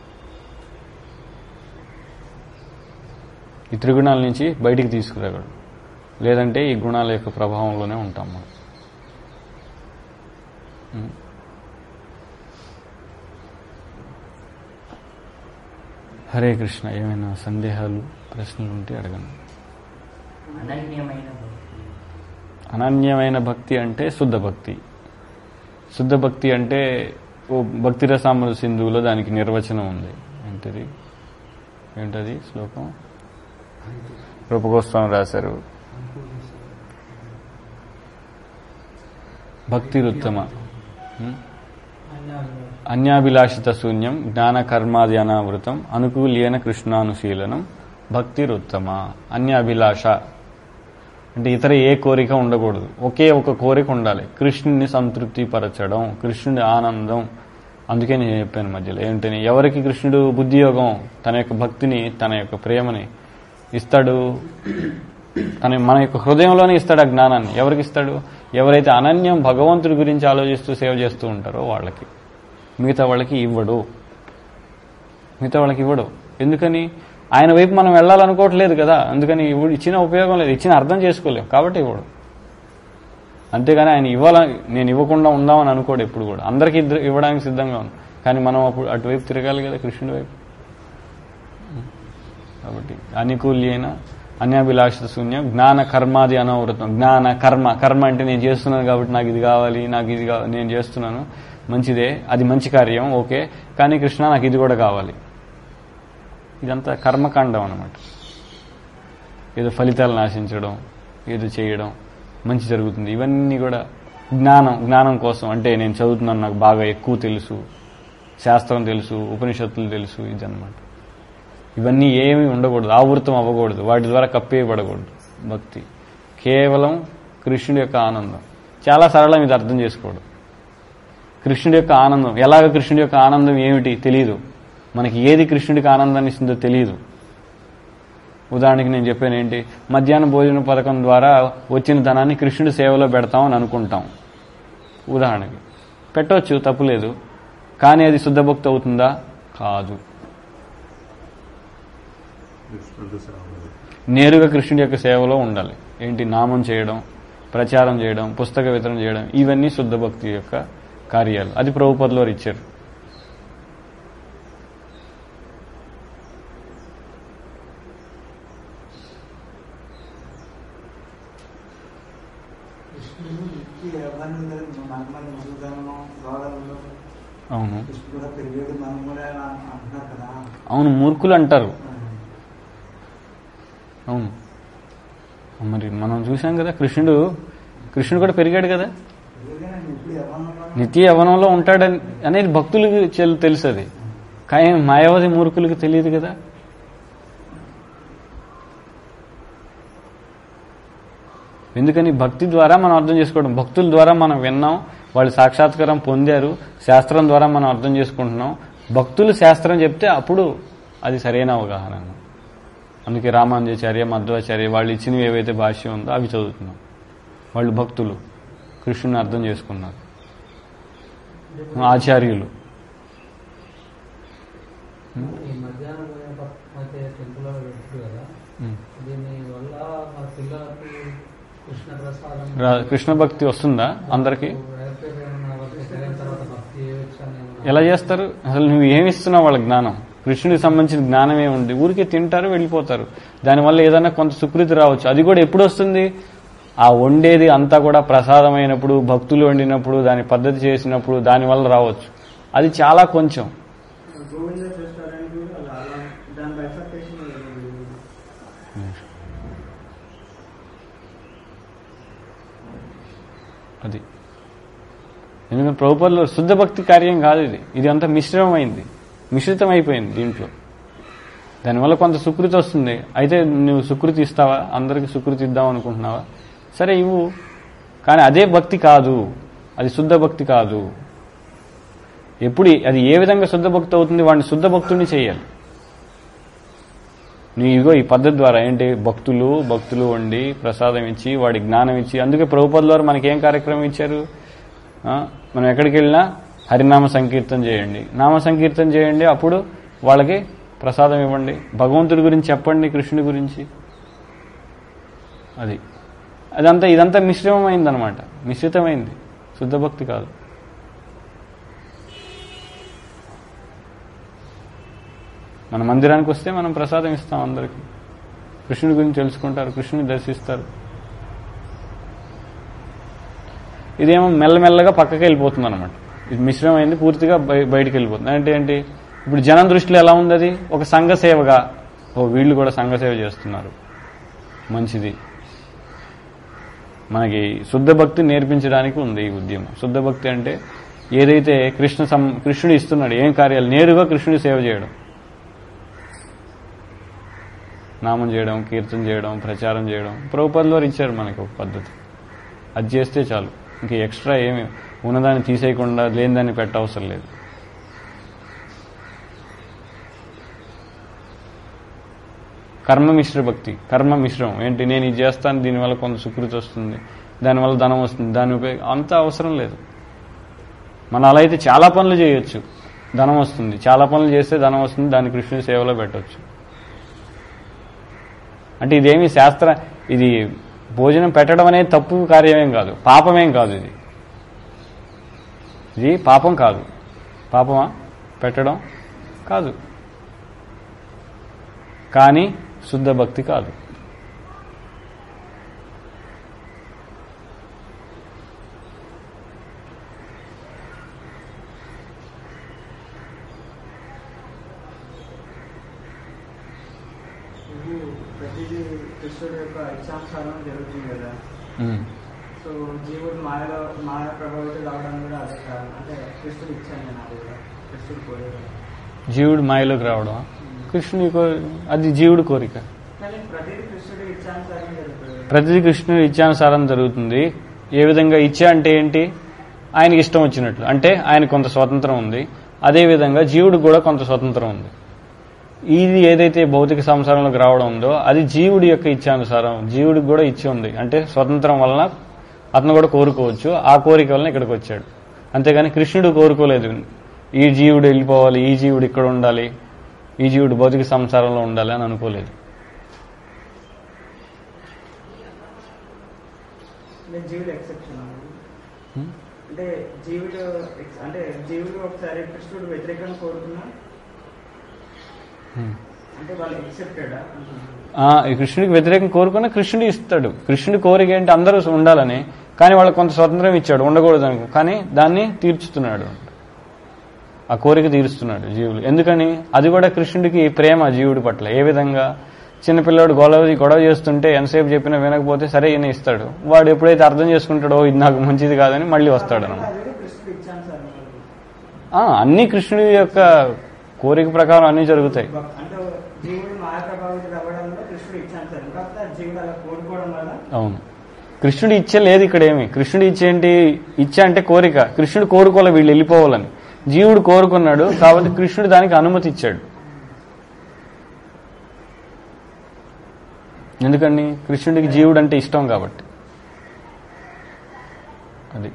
ఈ త్రిగుణాల నుంచి బయటికి తీసుకురాగలడు లేదంటే ఈ గుణాల యొక్క ప్రభావంలోనే ఉంటాం మనం ఉం. హరే కృష్ణ ఏమైనా సందేహాలు ప్రశ్నలు ఉంటే అడగండి అనన్యమైన భక్తి అనన్యమైన భక్తి అంటే శుద్ధ భక్తి శుద్ధ భక్తి అంటే ఓ భక్తి రసామల సింధువులో దానికి నిర్వచనం ఉంది ఏంటిది ఏంటది శ్లోకం రూపగోస్వామి రాశారు భక్తిరుత్తమ ఉం? అన్యాభిలాషిత శూన్యం జ్ఞాన కర్మాది అనావృతం అనుకూల్యన కృష్ణానుశీలనం భక్తిరుత్తమ అన్యాభిలాష అంటే ఇతర ఏ కోరిక ఉండకూడదు ఒకే ఒక కోరిక ఉండాలి కృష్ణుని సంతృప్తి పరచడం కృష్ణుడి ఆనందం అందుకే నేను చెప్పాను మధ్యలో ఏంటని ఎవరికి కృష్ణుడు బుద్ధియోగం తన యొక్క భక్తిని తన యొక్క ప్రేమని ఇస్తాడు తన మన యొక్క హృదయంలోనే ఇస్తాడు ఆ జ్ఞానాన్ని ఎవరికి ఇస్తాడు ఎవరైతే అనన్యం భగవంతుడి గురించి ఆలోచిస్తూ సేవ చేస్తూ ఉంటారో వాళ్ళకి మిగతా వాళ్ళకి ఇవ్వడు మిగతా వాళ్ళకి ఇవ్వడు ఎందుకని ఆయన వైపు మనం వెళ్ళాలనుకోవట్లేదు కదా అందుకని ఇవ్వడు ఇచ్చిన ఉపయోగం లేదు ఇచ్చిన అర్థం చేసుకోలేం కాబట్టి ఇవ్వడు అంతేగాని ఆయన ఇవ్వాలని నేను ఇవ్వకుండా ఉందామని అనుకోడు ఎప్పుడు కూడా అందరికీ ఇద్దరు ఇవ్వడానికి సిద్ధంగా ఉంది కానీ మనం అప్పుడు అటువైపు తిరగాలి కదా కృష్ణుడి వైపు కాబట్టి అనుకూల్యైన అన్యాభిలాషిత శూన్యం జ్ఞాన కర్మాది అనావృతం జ్ఞాన కర్మ కర్మ అంటే నేను చేస్తున్నాను కాబట్టి నాకు ఇది కావాలి నాకు ఇది కావాలి నేను చేస్తున్నాను మంచిదే అది మంచి కార్యం ఓకే కానీ కృష్ణ నాకు ఇది కూడా కావాలి ఇదంతా కర్మకాండం అనమాట ఏదో ఫలితాలను ఆశించడం ఏదో చేయడం మంచి జరుగుతుంది ఇవన్నీ కూడా జ్ఞానం జ్ఞానం కోసం అంటే నేను చదువుతున్నాను నాకు బాగా ఎక్కువ తెలుసు శాస్త్రం తెలుసు ఉపనిషత్తులు తెలుసు ఇదన్నమాట ఇవన్నీ ఏమీ ఉండకూడదు ఆవృతం అవ్వకూడదు వాటి ద్వారా కప్పేయబడకూడదు భక్తి కేవలం కృష్ణుడి యొక్క ఆనందం చాలా సరళం ఇది అర్థం చేసుకోవడం కృష్ణుడి యొక్క ఆనందం ఎలాగ కృష్ణుడి యొక్క ఆనందం ఏమిటి తెలియదు మనకి ఏది కృష్ణుడికి ఆనందాన్ని ఇస్తుందో తెలియదు ఉదాహరణకి నేను చెప్పాను ఏంటి మధ్యాహ్న భోజన పథకం ద్వారా వచ్చిన ధనాన్ని కృష్ణుడి సేవలో పెడతామని అనుకుంటాం ఉదాహరణకి పెట్టవచ్చు తప్పులేదు కానీ అది శుద్ధ భక్తి అవుతుందా కాదు నేరుగా కృష్ణుడి యొక్క సేవలో ఉండాలి ఏంటి నామం చేయడం ప్రచారం చేయడం పుస్తక వితరణ చేయడం ఇవన్నీ శుద్ధ భక్తి యొక్క కార్యాలు అది ప్రభుపదిలో ఇచ్చారు అవును కృష్ణుడు కూడా పెరిగాడు మనం కూడా అలా అంటున్నారు కదా అవును మూర్ఖులు అంటారు అవును మరి మనం చూసాం కదా కృష్ణుడు కృష్ణుడు కూడా పెరిగాడు కదా పెరిగాడండి ఇప్పుడు ఎవరన్నా నిత్య యవనంలో ఉంటాడని అనేది భక్తులకు చెల్- తెలుసు అది కానీ మాయావతి మూర్ఖులకు తెలియదు కదా ఎందుకని భక్తి ద్వారా మనం అర్థం చేసుకోవడం భక్తుల ద్వారా మనం విన్నాం వాళ్ళు సాక్షాత్కారం పొందారు శాస్త్రం ద్వారా మనం అర్థం చేసుకుంటున్నాం భక్తులు శాస్త్రం చెప్తే అప్పుడు అది సరైన అవగాహన అందుకే రామానుజాచార్య మధ్వాచార్య వాళ్ళు ఇచ్చినవి ఏవైతే భాష్యం ఉందో అవి చదువుతున్నాం వాళ్ళు భక్తులు కృష్ణుని అర్థం చేసుకున్నారు ఆచార్యులు ఈ మధ్యాహ్నం అయితే టెంపుల్ పెడుతుంది కదా ఉమ్. దీని వల్ల మా పిల్లలకి కృష్ణ ప్రసాదం రా- కృష్ణ భక్తి వస్తుందా అందరికి రైతు ఏమన్నా వాళ్ళకి పెరిగిన తర్వాత భక్తి చేయొచ్చు అని ఏమన్నా ఎలా చేస్తారు అసలు నువ్వు ఏమి ఇస్తున్నావు వాళ్ళ జ్ఞానం కృష్ణుడికి సంబంధించిన జ్ఞానం ఏముంది ఊరికే తింటారు వెళ్ళిపోతారు దానివల్ల ఏదైనా కొంత సుకృతి రావచ్చు అది కూడా ఎప్పుడు వస్తుంది ఆ వండేది అంతా కూడా ప్రసాదమైనప్పుడు భక్తులు వండినప్పుడు దాని పద్ధతి చేసినప్పుడు దానివల్ల రావచ్చు అది చాలా కొంచెం గోవింద రెస్టారెంట్ కూడా అలా అలా దాని బైఫర్కేషన్ అది ఎందుకంటే ప్రభుత్వంలో శుద్ధ భక్తి కార్యం కాదు ఇది ఇది అంతా మిశ్రమమైంది మిశ్రితం అయిపోయింది దీంట్లో దానివల్ల కొంత సుకృతి వస్తుంది అయితే నువ్వు సుకృతి ఇస్తావా అందరికి సుకృతి ఇద్దాం అనుకుంటున్నావా సరే ఇవ్వు కానీ అదే భక్తి కాదు అది శుద్ధ భక్తి కాదు ఎప్పుడు అది ఏ విధంగా శుద్ధ భక్తి అవుతుంది వాడిని శుద్ధ భక్తుడిని చేయాలి నీ ఇగో ఈ పద్ధతి ద్వారా ఏంటి భక్తులు భక్తులు వండి ప్రసాదం ఇచ్చి వాడి జ్ఞానం ఇచ్చి అందుకే ప్రభుపద ద్వారా మనకి ఏం కార్యక్రమం ఇచ్చారు ఆ, మనం ఎక్కడికి వెళ్ళినా హరినామ సంకీర్తన చేయండి నామ సంకీర్తన చేయండి అప్పుడు వాళ్ళకి ప్రసాదం ఇవ్వండి భగవంతుడి గురించి చెప్పండి కృష్ణుడి గురించి అది అదంతా ఇదంతా మిశ్రమమైంది అనమాట మిశ్రితమైంది శుద్ధ భక్తి కాదు మన మందిరానికి వస్తే మనం ప్రసాదం ఇస్తాం అందరికి కృష్ణుడి గురించి తెలుసుకుంటారు కృష్ణుని దర్శిస్తారు ఇదేమో మెల్లమెల్లగా పక్కకి వెళ్ళిపోతుంది అనమాట ఇది మిశ్రమైంది పూర్తిగా బయ- బయటికి వెళ్ళిపోతుంది అంటే ఏంటి ఇప్పుడు జనం దృష్టిలో ఎలా ఉంది అది ఒక సంఘ సేవగా ఓ వీళ్ళు కూడా సంఘ సేవ చేస్తున్నారు మంచిది మనకి శుద్ధ భక్తి నేర్పించడానికి ఉంది ఈ ఉద్యమం శుద్ధ భక్తి అంటే ఏదైతే కృష్ణ సం కృష్ణుడు ఇస్తున్నాడు ఏం కార్యాలు నేరుగా కృష్ణుడి సేవ చేయడం నామం చేయడం కీర్తన చేయడం ప్రచారం చేయడం ప్రభుపదిలో ఇచ్చారు మనకి ఒక పద్ధతి అది చేస్తే చాలు ఇంకా ఎక్స్ట్రా ఏమి ఉన్నదాన్ని తీసేయకుండా లేని దాన్ని పెట్టవసరం లేదు కర్మ మిశ్ర భక్తి కర్మ మిశ్రమం ఏంటి నేను ఇది చేస్తాను దీనివల్ల కొంత సుకృతి వస్తుంది దానివల్ల ధనం వస్తుంది దాని ఉపయోగం అంత అవసరం లేదు మనం అలా అయితే చాలా పనులు చేయొచ్చు ధనం వస్తుంది చాలా పనులు చేస్తే ధనం వస్తుంది దాన్ని కృష్ణుని సేవలో పెట్టవచ్చు అంటే ఇదేమి శాస్త్ర ఇది భోజనం పెట్టడం అనేది తప్పు కార్యమేం కాదు పాపమేం కాదు ఇది ఇది పాపం కాదు పాపమా పెట్టడం కాదు కానీ శుద్ధ భక్తి కాదు ఇది ప్రతిదీ కృష్ణుడు యొక్క ఇచ్చానుసారం జరుగుతుంది కదా ఉమ్. సో జీవుడు మాయలో మాయ ప్రభావితం కావడం కూడా అదే కారణం అంటే కృష్ణుడు ఇచ్చాను నేను అది కూడా కృష్ణుడు కోరేది జీవుడు మాయలోకి రావడం కృష్ణుని కో అది జీవుడు కోరిక కానీ ప్రతిదీ కృష్ణుడు ఇచ్చానుసారం జరుగుతుంది ప్రతిదీ కృష్ణుడు ఇచ్చానుసారం జరుగుతుంది ఏ విధంగా ఇచ్చా అంటే ఏంటి ఆయనకి ఇష్టం వచ్చినట్లు అంటే ఆయన కొంత స్వతంత్రం ఉంది అదే విధంగా జీవుడికి కూడా కొంత స్వతంత్రం ఉంది ఇది ఏదైతే భౌతిక సంసారంలోకి రావడం ఉందో అది జీవుడి యొక్క ఇచ్చానుసారం జీవుడికి కూడా ఇచ్చి ఉంది అంటే స్వతంత్రం వలన అతను కూడా కోరుకోవచ్చు ఆ కోరిక వలన ఇక్కడికి వచ్చాడు అంతేగాని కృష్ణుడు కోరుకోలేదు ఈ జీవుడు వెళ్ళిపోవాలి ఈ జీవుడు ఇక్కడ ఉండాలి ఈ జీవుడు భౌతిక సంసారంలో ఉండాలి అని అనుకోలేదు అంటే జీవుడు ఎక్సెప్షన్ హ్మ్? అంటే జీవుడు ex- అంటే జీవుడు ఒకసారి కృష్ణుడు వ్యతిరేకంగా కోరుకున్నా హ్మ్. అంటే వాళ్ళు ఎక్సెప్టెడ్ ఆ, ఈ కృష్ణుడికి వ్యతిరేకం కోరుకున్న కృష్ణుడు ఇస్తాడు కృష్ణుడి కోరిక ఏంటి అందరూ ఉండాలని కానీ వాళ్ళకి కొంత స్వతంత్రం ఇచ్చాడు ఉండకూడదు అనుకో కానీ దాన్ని తీర్చుతున్నాడు ఆ కోరిక తీరుస్తున్నాడు జీవులు ఎందుకని అది కూడా కృష్ణుడికి ప్రేమ జీవుడి పట్ల ఏ విధంగా చిన్నపిల్లాడు గొడవ గొడవ చేస్తుంటే ఎంతసేపు చెప్పినా వినకపోతే సరే ఈయన ఇస్తాడు వాడు ఎప్పుడైతే అర్థం చేసుకుంటాడో ఇది నాకు మంచిది కాదని మళ్ళీ వస్తాడు అనమాట అది కృష్ణుడు ఇచ్చాను సార్ మనకి. ఆ, అన్ని కృష్ణుడి యొక్క కోరిక ప్రకారం అన్ని జరుగుతాయి అంటే జీవుడు మాయ ప్రభావితుడు అవ్వడంలో కృష్ణుడు ఇచ్చాను సార్ కాకపోతే ఆ జీవుడు అలా కోరుకోవడం వల్ల అవును కృష్ణుడి ఇచ్చే లేదు ఇక్కడ ఏమి కృష్ణుడి ఇచ్చేంటి ఇచ్చే అంటే కోరిక కృష్ణుడు కోరుకోలే వీళ్ళు వెళ్ళిపోవాలని జీవుడు కోరుకున్నాడు కాబట్టి కృష్ణుడు దానికి అనుమతి ఇచ్చాడు ఎందుకని కృష్ణుడికి జీవుడు అంటే ఇష్టం కాబట్టి అది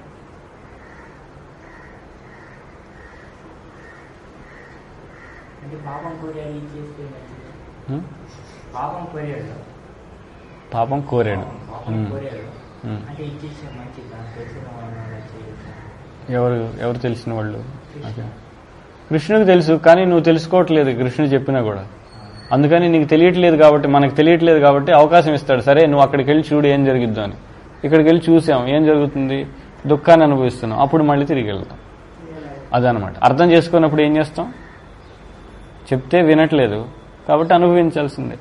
అంటే పాపం కోరాడు ఇది చేస్తే మంచిది. హ్మ్? పాపం కోరాడు పాపం కోరాడు పాపం హ్మ్. కోరాడు హ్మ్. అంటే ఇచ్చేస్తే మంచిది నాకు తెలిసిన వాళ్ళు అలా చేయొచ్చు ఎవరు ఎవరు తెలిసిన వాళ్ళు ఓకే. కృష్ణుడికి తెలుసు కానీ నువ్వు తెలుసుకోవట్లేదు కృష్ణుడు చెప్పినా కూడా అందుకని నీకు తెలియట్లేదు కాబట్టి మనకు తెలియట్లేదు కాబట్టి అవకాశం ఇస్తాడు సరే నువ్వు అక్కడికి వెళ్ళి చూడు ఏం జరిగిద్దో అని ఇక్కడికి వెళ్ళి చూసాం ఏం జరుగుతుంది దుఃఖాన్ని అనుభవిస్తున్నాం అప్పుడు మళ్ళీ తిరిగి వెళ్తాం అదనమాట అర్థం చేసుకున్నప్పుడు ఏం చేస్తాం చెప్తే వినట్లేదు కాబట్టి అనుభవించాల్సిందే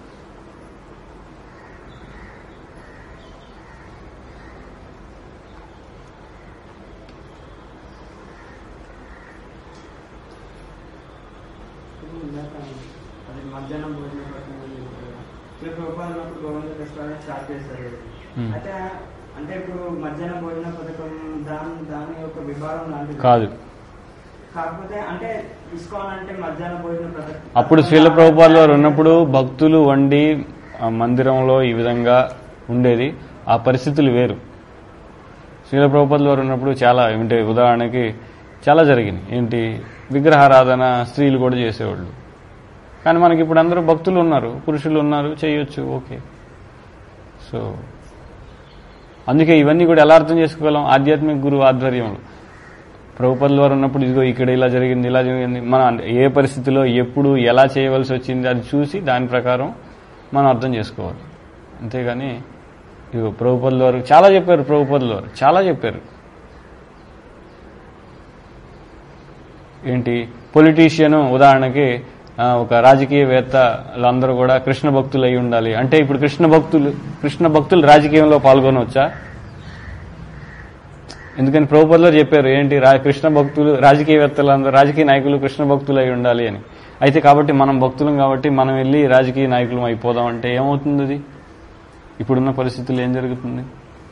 ఇందాక అది మధ్యాహ్నం భోజనం పట్టిన మీరు రూపాయలు ఉన్నప్పుడు గవర్నమెంట్ రెస్టారెంట్ స్టార్ట్ చేశారు Hmm. అయితే అంటే ఇప్పుడు మధ్యాహ్న భోజన పథకం దాని దాని యొక్క విభాగం లాంటిది కాదు కాకపోతే అంటే తీసుకోవాలంటే మధ్యాహ్న భోజన పథకం అప్పుడు శ్రీల ప్రభుపాల్ వారు ఉన్నప్పుడు భక్తులు వండి ఆ మందిరంలో ఈ విధంగా ఉండేది ఆ పరిస్థితులు వేరు శ్రీల ప్రభుపాల్ వారు ఉన్నప్పుడు చాలా ఏమిటి ఉదాహరణకి చాలా జరిగింది ఏంటి విగ్రహారాధన స్త్రీలు కూడా చేసేవాళ్ళు కానీ మనకి ఇప్పుడు అందరూ భక్తులు ఉన్నారు పురుషులు ఉన్నారు చేయొచ్చు ఓకే సో అందుకే ఇవన్నీ కూడా ఎలా అర్థం చేసుకోగలం ఆధ్యాత్మిక గురువు ఆధ్వర్యంలో ప్రభుపదుల వారు ఉన్నప్పుడు ఇదిగో ఇక్కడ ఇలా జరిగింది ఇలా జరిగింది మనం ఏ పరిస్థితిలో ఎప్పుడు ఎలా చేయవలసి వచ్చింది అది చూసి దాని ప్రకారం మనం అర్థం చేసుకోవాలి అంతేగాని ఇదిగో ప్రభుపదుల వారు చాలా చెప్పారు ప్రభుపదుల వారు చాలా చెప్పారు ఏంటి పొలిటీషియన్ ఉదాహరణకి ఆ, ఒక రాజకీయవేత్త అందరూ కూడా కృష్ణ భక్తులు అయి ఉండాలి అంటే ఇప్పుడు కృష్ణ భక్తులు కృష్ణ భక్తులు రాజకీయంలో పాల్గొనవచ్చా ఎందుకని ప్రభుపదిలో చెప్పారు ఏంటి రా కృష్ణ భక్తులు రాజకీయవేత్తలు అందరూ రాజకీయ నాయకులు కృష్ణ భక్తులు అయి ఉండాలి అని అయితే కాబట్టి మనం భక్తులం కాబట్టి మనం వెళ్ళి రాజకీయ నాయకులం అయిపోదాం అంటే ఏమవుతుంది అది ఇప్పుడున్న పరిస్థితుల్లో ఏం జరుగుతుంది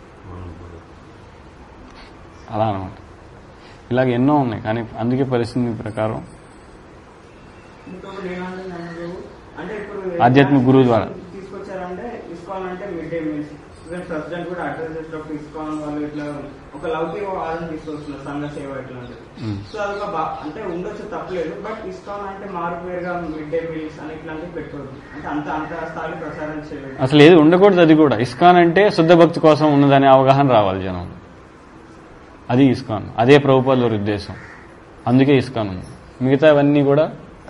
అలా అనమాట ఇలాగ ఎన్నో ఉన్నాయి కానీ అందుకే పరిస్థితి ప్రకారం ఇంకొకటి ఏమంటున్నాను అంటే ఇప్పుడు ఆధ్యాత్మిక గురువు ద్వారా. తీసుకొచ్చారంటే ISKCON mid day meals even president కూడా అడ్రస్ చేసేటప్పుడు ఇస్కాన్ వాళ్ళు ఇట్లా ఒక లౌకిక వాదన తీసుకొస్తున్నారు సంఘ సేవ ఇట్లాంటిది మ్మ్. సో అదొక బా- అంటే ఉండొచ్చు తప్పలేదు బట్ ఇస్కాన్ అంటే మారుపేరుగా మిడ్ డే మీల్స్ అని ఇట్లాంటివి పెట్టుకోవద్దు అంటే అంత అంత స్థాయి ప్రచారం చేయలేదు అసలు ఏది ఉండకూడదు అది కూడా ఇస్కాన్ అంటే శుద్ధ భక్తి కోసం ఉన్నదనే అవగాహన రావాలి జనం అది ఇస్కాన్ అదే ప్రభుపాదుల ఉద్దేశం అందుకే ఇస్కాన్ ఉంది మిగతావన్నీ కూడా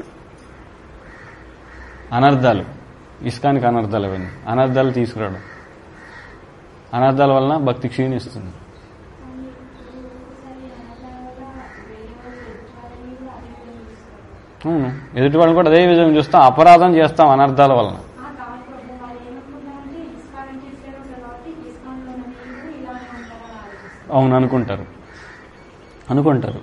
అనర్థాలు ఇస్కాన్కి అనర్థాలు అవన్నీ అనర్థాలు తీసుకురావడం అనర్థాల వలన భక్తి క్షీణిస్తుంది అవును ఎదుటి వాళ్ళని కూడా అదే విధంగా చూస్తాం అపరాధం చేస్తాం అనర్థాల వలన అవును అనుకుంటారు అనుకుంటారు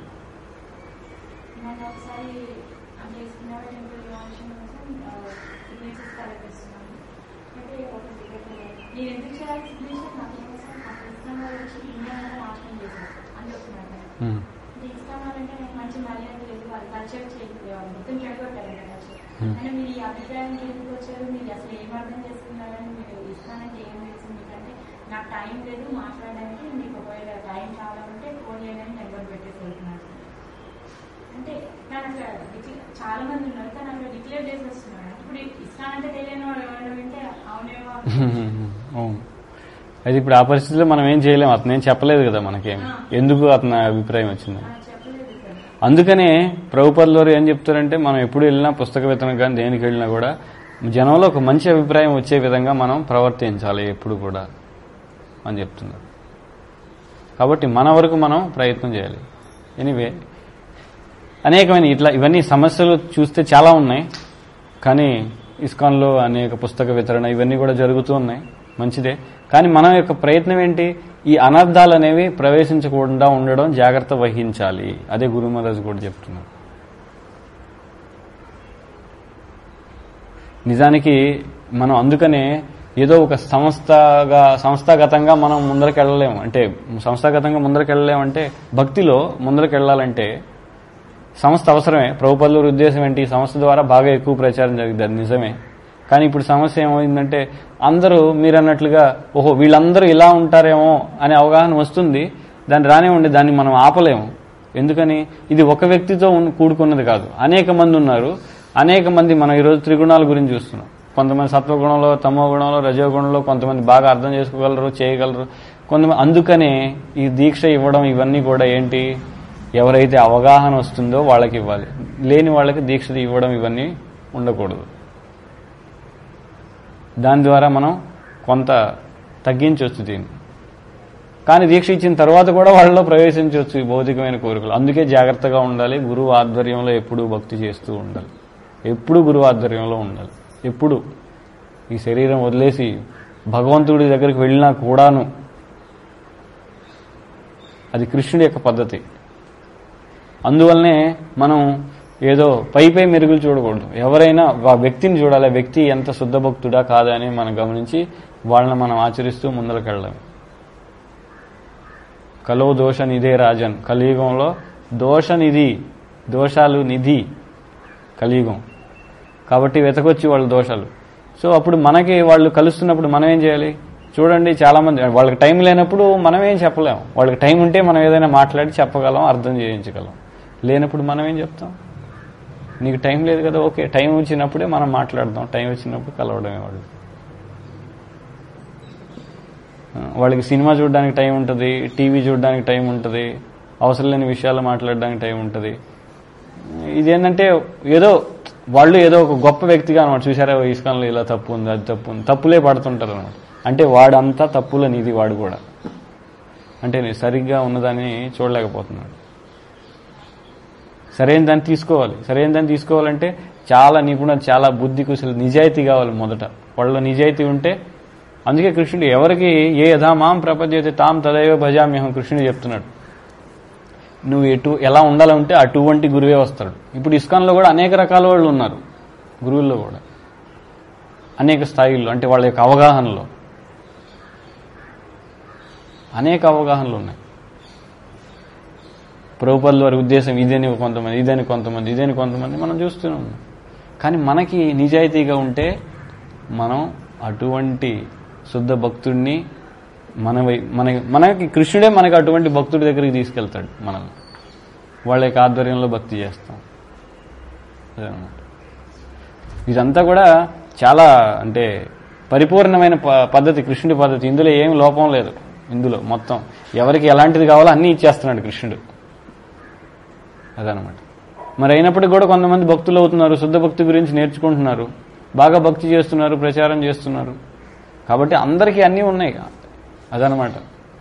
నేను ఎందుకు చేయాలి సిగ్నేచర్ నాకు ఏమవసరం నాకు ఇష్టం వచ్చి ఇండియా నాశనం చేశాను అని చెప్తున్నాను ఉమ్. ఇది ఇస్తానంటే నాకు మంచి మర్యాద లేదు వాళ్ళు కల్చర్ చేయలేదు మొత్తం చెడగొట్టారు కల్చర్ Hmm. అంటే మీరు ఈ అభిప్రాయానికి ఎందుకు వచ్చారు మీరు అసలు ఏం అర్థం చేసుకున్నారని మీరు ఇస్తానంటే ఏం తెలుసు మీకంటే నాకు టైం లేదు మాట్లాడడానికి మీకు ఒకవేళ టైం చాలా ఉంటే ఫోన్ చేయడానికి నెంబర్ పెట్టేసి వెళ్తున్నారు అంటే నాకు అక్కడ డిక్లే- చాలా మంది ఉన్నారు కానీ అక్కడ డిక్లేర్ చేసి వస్తున్నాడు ఇప్పుడు ఇస్తానంటే తెలియని వాడు ఎవరైనా వింటే అవునేమో అవును అయితే ఇప్పుడు ఆ పరిస్థితిలో మనం ఏం చేయలేం అతను ఏం చెప్పలేదు కదా మనకేం ఎందుకు అతని అభిప్రాయం వచ్చింది ఆ, చెప్పలేదు సార్ అందుకనే ప్రభుపదుల వారు ఏం చెప్తారంటే మనం ఎప్పుడు వెళ్ళినా పుస్తక విత్తనం కానీ దేనికి వెళ్ళినా కూడా జనంలో ఒక మంచి అభిప్రాయం వచ్చే విధంగా మనం ప్రవర్తించాలి ఎప్పుడు కూడా అని చెప్తున్నారు కాబట్టి మన వరకు మనం ప్రయత్నం చేయాలి ఎనీవే అనేకమైన ఇట్లా ఇవన్నీ సమస్యలు చూస్తే చాలా ఉన్నాయి కానీ ఇస్కాన్లో అనేక పుస్తక వితరణ ఇవన్నీ కూడా జరుగుతూ ఉన్నాయి మంచిదే కానీ మన యొక్క ప్రయత్నం ఏంటి ఈ అనర్థాలు అనేవి ప్రవేశించకుండా ఉండడం జాగ్రత్త వహించాలి అదే గురు మహారాజ్ కూడా చెప్తున్నారు నిజానికి మనం అందుకనే ఏదో ఒక సంస్థగా సంస్థాగతంగా మనం ముందరికి వెళ్ళలేము అంటే సంస్థాగతంగా ముందరికి వెళ్ళలేము అంటే భక్తిలో ముందరికి వెళ్ళాలంటే సంస్థ అవసరమే ప్రభుపల్లూరు ఉద్దేశం ఏంటి ఈ సంస్థ ద్వారా బాగా ఎక్కువ ప్రచారం జరిగింది అది నిజమే కానీ ఇప్పుడు సమస్య ఏమైందంటే అందరూ మీరు అన్నట్లుగా ఓహో వీళ్ళందరూ ఇలా ఉంటారేమో అనే అవగాహన వస్తుంది దాన్ని రానివ్వండి దాన్ని మనం ఆపలేము ఎందుకని ఇది ఒక వ్యక్తితో ఉన్న- కూడుకున్నది కాదు అనేక మంది ఉన్నారు అనేక మంది మనం ఈరోజు త్రిగుణాల గురించి చూస్తున్నాం కొంతమంది సత్వగుణంలో తమో గుణంలో రజోగుణంలో కొంతమంది బాగా అర్థం చేసుకోగలరు చేయగలరు కొంతమంది అందుకనే ఈ దీక్ష ఇవ్వడం ఇవన్నీ కూడా ఏంటి ఎవరైతే అవగాహన వస్తుందో వాళ్ళకి ఇవ్వాలి లేని వాళ్ళకి దీక్ష ఇవ్వడం ఇవన్నీ ఉండకూడదు దాని ద్వారా మనం కొంత తగ్గించవచ్చు దీన్ని కానీ దీక్ష ఇచ్చిన తర్వాత కూడా వాళ్ళలో ప్రవేశించవచ్చు ఈ భౌతికమైన కోరికలు అందుకే జాగ్రత్తగా ఉండాలి గురువు ఆధ్వర్యంలో ఎప్పుడూ భక్తి చేస్తూ ఉండాలి ఎప్పుడు గురువు ఆధ్వర్యంలో ఉండాలి ఎప్పుడు ఈ శరీరం వదిలేసి భగవంతుడి దగ్గరికి వెళ్ళినా కూడాను అది కృష్ణుడి యొక్క పద్ధతి అందువల్లనే మనం ఏదో పై పై మెరుగులు చూడకూడదు ఎవరైనా ఆ వ్యక్తిని చూడాలి ఆ వ్యక్తి ఎంత శుద్ధ భక్తుడా కాదా అని మనం గమనించి వాళ్ళని మనం ఆచరిస్తూ ముందరకు వెళ్ళాలి కలో దోష నిధే రాజన్ కలియుగంలో దోష నిధి దోషాలు నిధి కలియుగం కాబట్టి వెతకొచ్చి వాళ్ళ దోషాలు సో అప్పుడు మనకి వాళ్ళు కలుస్తున్నప్పుడు మనం ఏం చేయాలి చూడండి చాలా మంది వాళ్ళకి టైం లేనప్పుడు మనం ఏం చెప్పలేం వాళ్ళకి టైం ఉంటే మనం ఏదైనా మాట్లాడి చెప్పగలం అర్థం చేయించగలం లేనప్పుడు మనం ఏం చెప్తాం నీకు టైం లేదు కదా ఓకే టైం వచ్చినప్పుడే మనం మాట్లాడదాం టైం వచ్చినప్పుడు కలవడమే వాళ్ళు ఆ, వాళ్ళకి సినిమా చూడడానికి టైం ఉంటుంది టీవీ చూడడానికి టైం ఉంటుంది అవసరం లేని విషయాలు మాట్లాడడానికి టైం ఉంటుంది ఇదేంటంటే ఏదో వాళ్ళు ఏదో ఒక గొప్ప వ్యక్తిగా అనమాట చూసారా ఇస్కాన్లో ఇలా తప్పు ఉంది అది తప్పు ఉంది తప్పులే పడుతుంటారు అనమాట అంటే వాడంతా తప్పుల నిధి వాడు కూడా అంటే నేను సరిగ్గా ఉన్నదాన్ని చూడలేకపోతున్నాడు సరైన దాన్ని తీసుకోవాలి సరైన దాన్ని తీసుకోవాలంటే చాలా నిపుణత చాలా బుద్ధి కుశల నిజాయితీ కావాలి మొదట వాళ్ళలో నిజాయితీ ఉంటే అందుకే కృష్ణుడు ఎవరికి ఏ యథా మాం ప్రపద్యతే తాం తదైవ భజామ్యహం కృష్ణుడు చెప్తున్నాడు నువ్వు ఎటు ఎలా ఉండాలంటే అటువంటి గురువే వస్తాడు ఇప్పుడు ఇస్కాన్లో కూడా అనేక రకాల వాళ్ళు ఉన్నారు గురువుల్లో కూడా అనేక స్థాయిల్లో అంటే వాళ్ళ యొక్క అవగాహనలో అనేక అవగాహనలు ఉన్నాయి ప్రభుపదుల వారి ఉద్దేశం ఇదని కొంతమంది ఇదని కొంతమంది ఇదని కొంతమంది మనం చూస్తూనే ఉన్నాం కానీ మనకి నిజాయితీగా ఉంటే మనం అటువంటి శుద్ధ భక్తుడిని మన వై- మన మనకి కృష్ణుడే మనకి అటువంటి భక్తుడి దగ్గరికి తీసుకెళ్తాడు మనం వాళ్ళ యొక్క ఆధ్వర్యంలో భక్తి చేస్తాం అదనమాట ఇదంతా కూడా చాలా అంటే పరిపూర్ణమైన ప- పద్ధతి కృష్ణుడి పద్ధతి ఇందులో ఏం లోపం లేదు ఇందులో మొత్తం ఎవరికి ఎలాంటిది కావాలో అన్నీ ఇచ్చేస్తున్నాడు కృష్ణుడు అదనమాట మరి అయినప్పటికీ కూడా కొంతమంది భక్తులు అవుతున్నారు శుద్ధ భక్తి గురించి నేర్చుకుంటున్నారు బాగా భక్తి చేస్తున్నారు ప్రచారం చేస్తున్నారు కాబట్టి అందరికీ అన్నీ ఉన్నాయి అదనమాట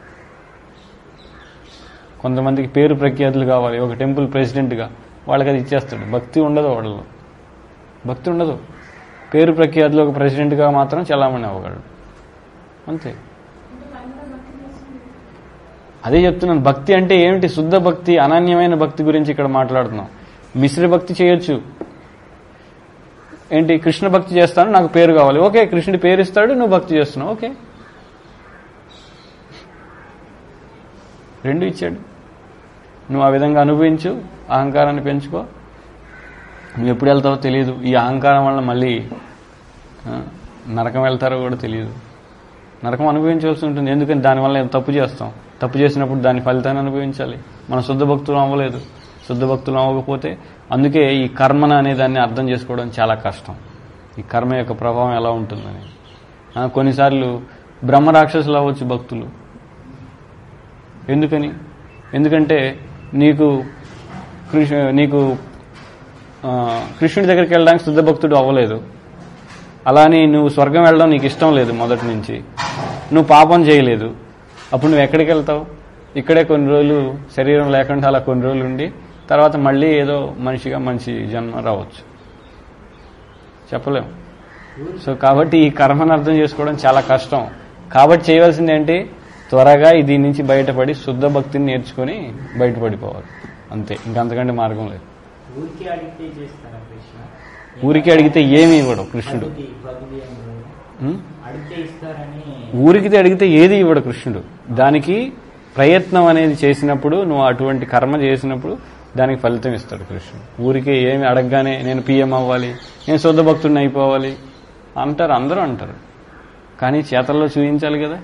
కొంతమందికి పేరు ప్రఖ్యాతులు కావాలి ఒక టెంపుల్ ప్రెసిడెంట్గా వాళ్ళకి అది ఇచ్చేస్తాడు భక్తి ఉండదు వాళ్ళలో భక్తి ఉండదు పేరు ప్రఖ్యాతులు ఒక ప్రెసిడెంట్గా మాత్రం చలామణి అవ్వగలడు అంతే అదే చెప్తున్నాను భక్తి అంటే ఏమిటి శుద్ధ భక్తి అనన్యమైన భక్తి గురించి ఇక్కడ మాట్లాడుతున్నాం మిశ్ర భక్తి చేయొచ్చు ఏంటి కృష్ణ భక్తి చేస్తాను నాకు పేరు కావాలి ఓకే కృష్ణుడి పేరు ఇస్తాడు నువ్వు భక్తి చేస్తున్నావు ఓకే రెండు ఇచ్చాడు నువ్వు ఆ విధంగా అనుభవించు అహంకారాన్ని పెంచుకో నువ్వు ఎప్పుడు వెళ్తావో తెలియదు ఈ అహంకారం వల్ల మళ్ళీ ఆ, నరకం వెళ్తారో కూడా తెలియదు నరకం అనుభవించవలసి ఉంటుంది ఎందుకని దానివల్ల ఏం తప్పు చేస్తాం తప్పు చేసినప్పుడు దాని ఫలితాన్ని అనుభవించాలి మన శుద్ధ భక్తులు అవ్వలేదు శుద్ధ భక్తులు అవ్వకపోతే అందుకే ఈ కర్మన అనే దాన్ని అర్థం చేసుకోవడం చాలా కష్టం ఈ కర్మ యొక్క ప్రభావం ఎలా ఉంటుందని ఆ, కొన్నిసార్లు బ్రహ్మ రాక్షసులు అవ్వచ్చు భక్తులు ఎందుకని ఎందుకంటే నీకు కృష్ణ నీకు ఆ, కృష్ణుడి దగ్గరికి వెళ్ళడానికి శుద్ధ భక్తుడు అవ్వలేదు అలాని నువ్వు స్వర్గం వెళ్ళడం నీకు ఇష్టం లేదు మొదటి నుంచి నువ్వు పాపం చేయలేదు అప్పుడు నువ్వు ఎక్కడికి వెళ్తావు ఇక్కడే కొన్ని రోజులు శరీరం లేకుండా అలా కొన్ని రోజులు ఉండి తర్వాత మళ్ళీ ఏదో మనిషిగా మనిషి జన్మ రావచ్చు చెప్పలేం సో కాబట్టి ఈ కర్మను అర్థం చేసుకోవడం చాలా కష్టం కాబట్టి చేయవలసింది ఏంటి త్వరగా ఈ దీని నుంచి బయటపడి శుద్ధ భక్తిని నేర్చుకొని బయటపడిపోవాలి అంతే ఇంకంతకంటే మార్గం లేదు ఊరికి అడిగితే చేస్తారా కృష్ణ ఊరికి అడిగితే ఏమి ఇవ్వడు కృష్ణుడు పద్ధతి పద్ధతి ఏమో. ఉం? అడిగితే ఇస్తారని ఊరికి అడిగితే ఏది ఇవ్వడు కృష్ణుడు దానికి ప్రయత్నం అనేది చేసినప్పుడు నువ్వు అటువంటి కర్మ చేసినప్పుడు దానికి ఫలితం ఇస్తాడు కృష్ణుడు ఊరికే ఏమి అడగగానే నేను పిఎం అవ్వాలి నేను శుద్ధ భక్తుడిని అయిపోవాలి అంటారు అందరూ అంటారు కానీ చేతల్లో చూపించాలి కదా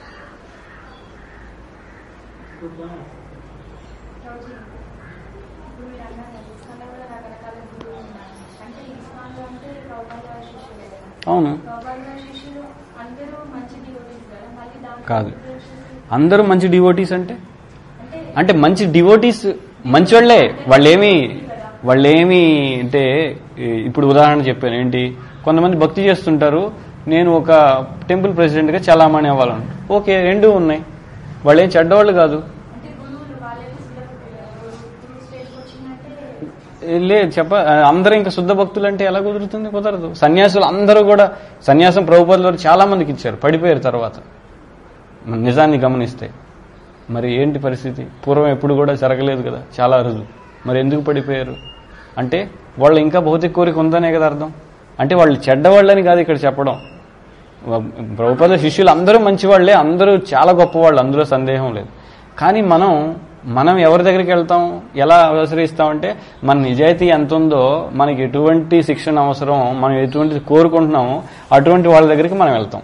రోజు ఇప్పుడు మీరు అన్నారు కదా, ఇస్కాన్లో కూడా రకరకాల గురువులు ఉన్నారు అంటే ఇస్కాన్లో అంటే ప్రభుపాద గారి శిష్యులే కదా అవును ప్రభుపాద గారి శిష్యులు అందరూ మంచి డివోటీస్ కదా మళ్ళీ దాంట్లో కాదు. differences అందరూ మంచి డివోటీస్ అంటే అంటే అంటే మంచి డివోటీస్ మంచోళ్లే వాళ్ళేమి వాళ్ళేమి అంటే ఈ- ఇప్పుడు ఉదాహరణ చెప్పాను ఏంటి కొంతమంది భక్తి చేస్తుంటారు నేను ఒక టెంపుల్ ప్రెసిడెంట్గా చలామణి అవ్వాలను ఓకే రెండు ఉన్నాయి వాళ్ళు ఏం చెడ్డవాళ్ళు కాదు అంటే గురువులు వాళ్ళేమో సిద్ధపడ్డారు గురువు స్టేజ్కి వచ్చిందంటే ఏ, లేదు చెప్ప అందరూ ఇంకా శుద్ధ భక్తులు అంటే ఎలా కుదురుతుంది కుదరదు సన్యాసులు అందరూ కూడా సన్యాసం ప్రభుపదులు చాలా మందికి ఇచ్చారు పడిపోయారు తర్వాత నిజాన్ని గమనిస్తే మరి ఏంటి పరిస్థితి పూర్వం ఎప్పుడు కూడా జరగలేదు కదా చాలా రోజు మరి ఎందుకు పడిపోయారు అంటే వాళ్ళు ఇంకా భౌతిక కోరిక ఉందనే కదా అర్థం అంటే వాళ్ళు చెడ్డవాళ్ళని కాదు ఇక్కడ చెప్పడం ప్రభుపద శిష్యులు అందరూ మంచివాళ్లే అందరూ చాలా గొప్పవాళ్ళు అందులో సందేహం లేదు కానీ మనం మనం ఎవరి దగ్గరికి వెళ్తాం ఎలా ఆశ్రయిస్తామంటే మన నిజాయితీ ఎంత ఉందో మనకి ఎటువంటి శిక్షణ అవసరం మనం ఎటువంటి కోరుకుంటున్నామో అటువంటి వాళ్ళ దగ్గరికి మనం వెళ్తాం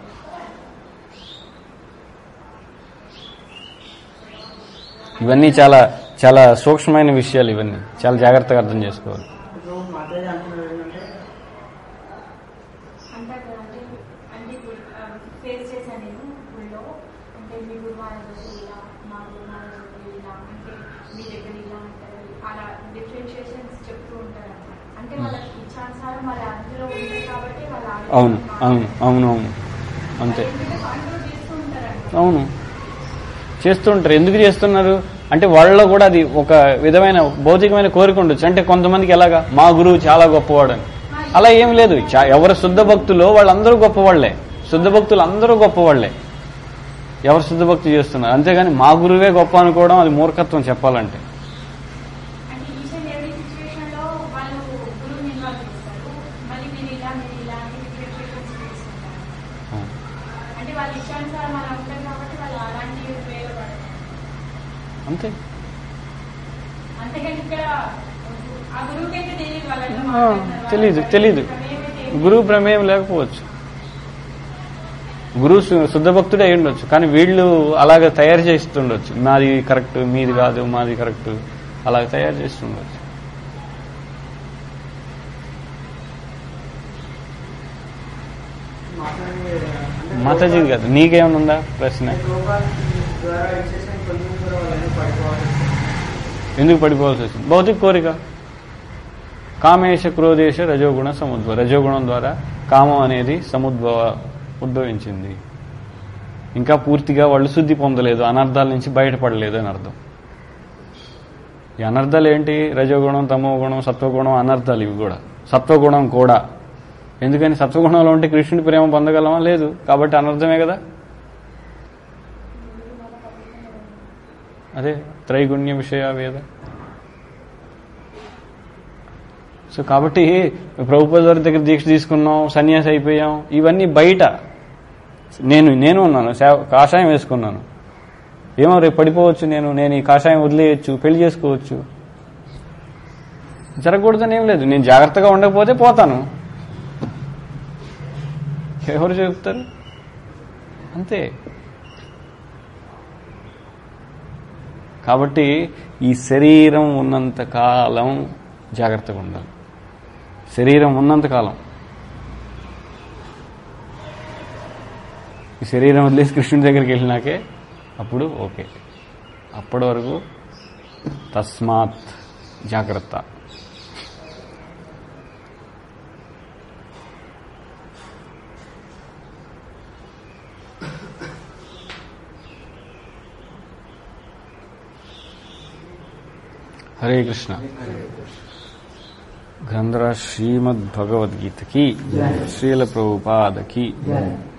ఇవన్నీ చాలా చాలా సూక్ష్మమైన విషయాలు ఇవన్నీ చాలా జాగ్రత్తగా అర్థం చేసుకోవాలి ఇప్పుడు మాతాజీ అంటున్నారు ఏంటంటే అంటారు కదా, అంటే అంటే ఇప్పుడు ఫేస్ చేశాను నేను గుళ్ళో అంటే మీ గురువు ఆయన ఇలా మా గురువు ఆయన ఇలా అంటే మీ దగ్గర ఇలా అంటారు అలా డిఫరెన్షియేషన్స్ చెప్తూ ఉంటారు అన్నమాట. అంటే వాళ్ళకి ఇచ్చానుసారం వాళ్ళ అందులో ఉంది కాబట్టి వాళ్ళ అవును అవును అవును అవును అంతే కంట్రోల్ చేస్తూ ఉంటారు అవును చేస్తుంటారు ఎందుకు చేస్తున్నారు అంటే వాళ్ళలో కూడా అది ఒక విధమైన భౌతికమైన కోరిక ఉండొచ్చు అంటే కొంతమందికి ఎలాగా మా గురువు చాలా గొప్పవాడు అని అలా ఏం లేదు చా- ఎవరు శుద్ధ భక్తులో వాళ్ళందరూ గొప్పవాళ్లే శుద్ధ భక్తులు అందరూ గొప్పవాళ్లే ఎవరు శుద్ధ భక్తి చేస్తున్నారు అంతేగాని మా గురువే గొప్ప అనుకోవడం అది మూర్ఖత్వం చెప్పాలంటే అంటే ఈచ్ అండ్ ఎవ్రీ సిచ్యువేషన్ లో వాళ్ళు గురువుని ఇన్వాల్వ్ చేస్తారు మళ్ళీ మీరు ఇలా మీరు ఇలా అని డిఫరెన్షియేషన్స్ చేస్తుంటారు అవును. అంటే వాళ్ళు ఇష్టానుసారం అలా ఉంటారు కాబట్టి వాళ్ళు అలాంటి వేలో పడతారు అంతే అంతేగాని ఇక్కడ ఆ గురువుకైతే తెలియదు వాళ్ళు ఎట్లా ఆ, మాట్లాడుతున్నారు. తెలీదు వాళ్ళకి తెలీదు ప్రమేయమే తెలియదు. గురువు ప్రమేయం లేకపోవచ్చు గురువు సు- శుద్ధ భక్తుడే అయి ఉండొచ్చు కానీ వీళ్ళు అలాగ తయారు చేస్తుండొచ్చు మాది కరెక్ట్ మీది కాదు మాది కరెక్ట్ అలాగ తయారు చేస్తుండొచ్చు మాతాజీ అంటే మాతాజీ కాదు నీకేమైనా ఉందా ప్రశ్న ప్రభుపాద ద్వారా ఇచ్చేసిన కొంచెం కూడా వాళ్ళని పడిపోవాలి ఎందుకు పడిపోవాల్సి వచ్చింది భౌతిక కోరిక కామేశ క్రోధేశ రజోగుణ సముద్భవ రజోగుణం ద్వారా కామం అనేది సముద్భవ ఉద్భవించింది ఇంకా పూర్తిగా వాళ్ళు శుద్ధి పొందలేదు అనర్థాల నుంచి బయటపడలేదు అని అర్థం ఈ అనర్థాలు ఏంటి రజోగుణం తమో గుణం సత్వగుణం అనర్థాలు ఇవి కూడా సత్వగుణం కూడా ఎందుకని సత్వగుణంలో ఉంటే కృష్ణుడి ప్రేమ పొందగలమా లేదు కాబట్టి అనర్థమే కదా అదే త్రైగుణ్య విషయ వేద సో కాబట్టి ప్రభుత్వ వారి దగ్గర దీక్ష తీసుకున్నాం సన్యాసి అయిపోయాం ఇవన్నీ బయట నేను నేను ఉన్నాను సేవ- కాషాయం వేసుకున్నాను ఏమో రేపు పడిపోవచ్చు నేను నేను ఈ కాషాయం వదిలేయచ్చు పెళ్లి చేసుకోవచ్చు జరగకూడదని ఏం లేదు నేను జాగ్రత్తగా ఉండకపోతే పోతాను ఎవరు చెప్తారు అంతే కాబట్టి ఈ శరీరం ఉన్నంత కాలం జాగ్రత్తగా ఉండాలి శరీరం ఉన్నంత కాలం ఈ శరీరం వదిలేసి కృష్ణుడి దగ్గరికి వెళ్ళినాకే అప్పుడు ఓకే అప్పటి వరకు తస్మాత్ జాగ్రత్త హరే కృష్ణ గ్రంథరాజ్ శ్రీమద్ భగవద్గీతకి శ్రీల ప్రభుపాదకి జై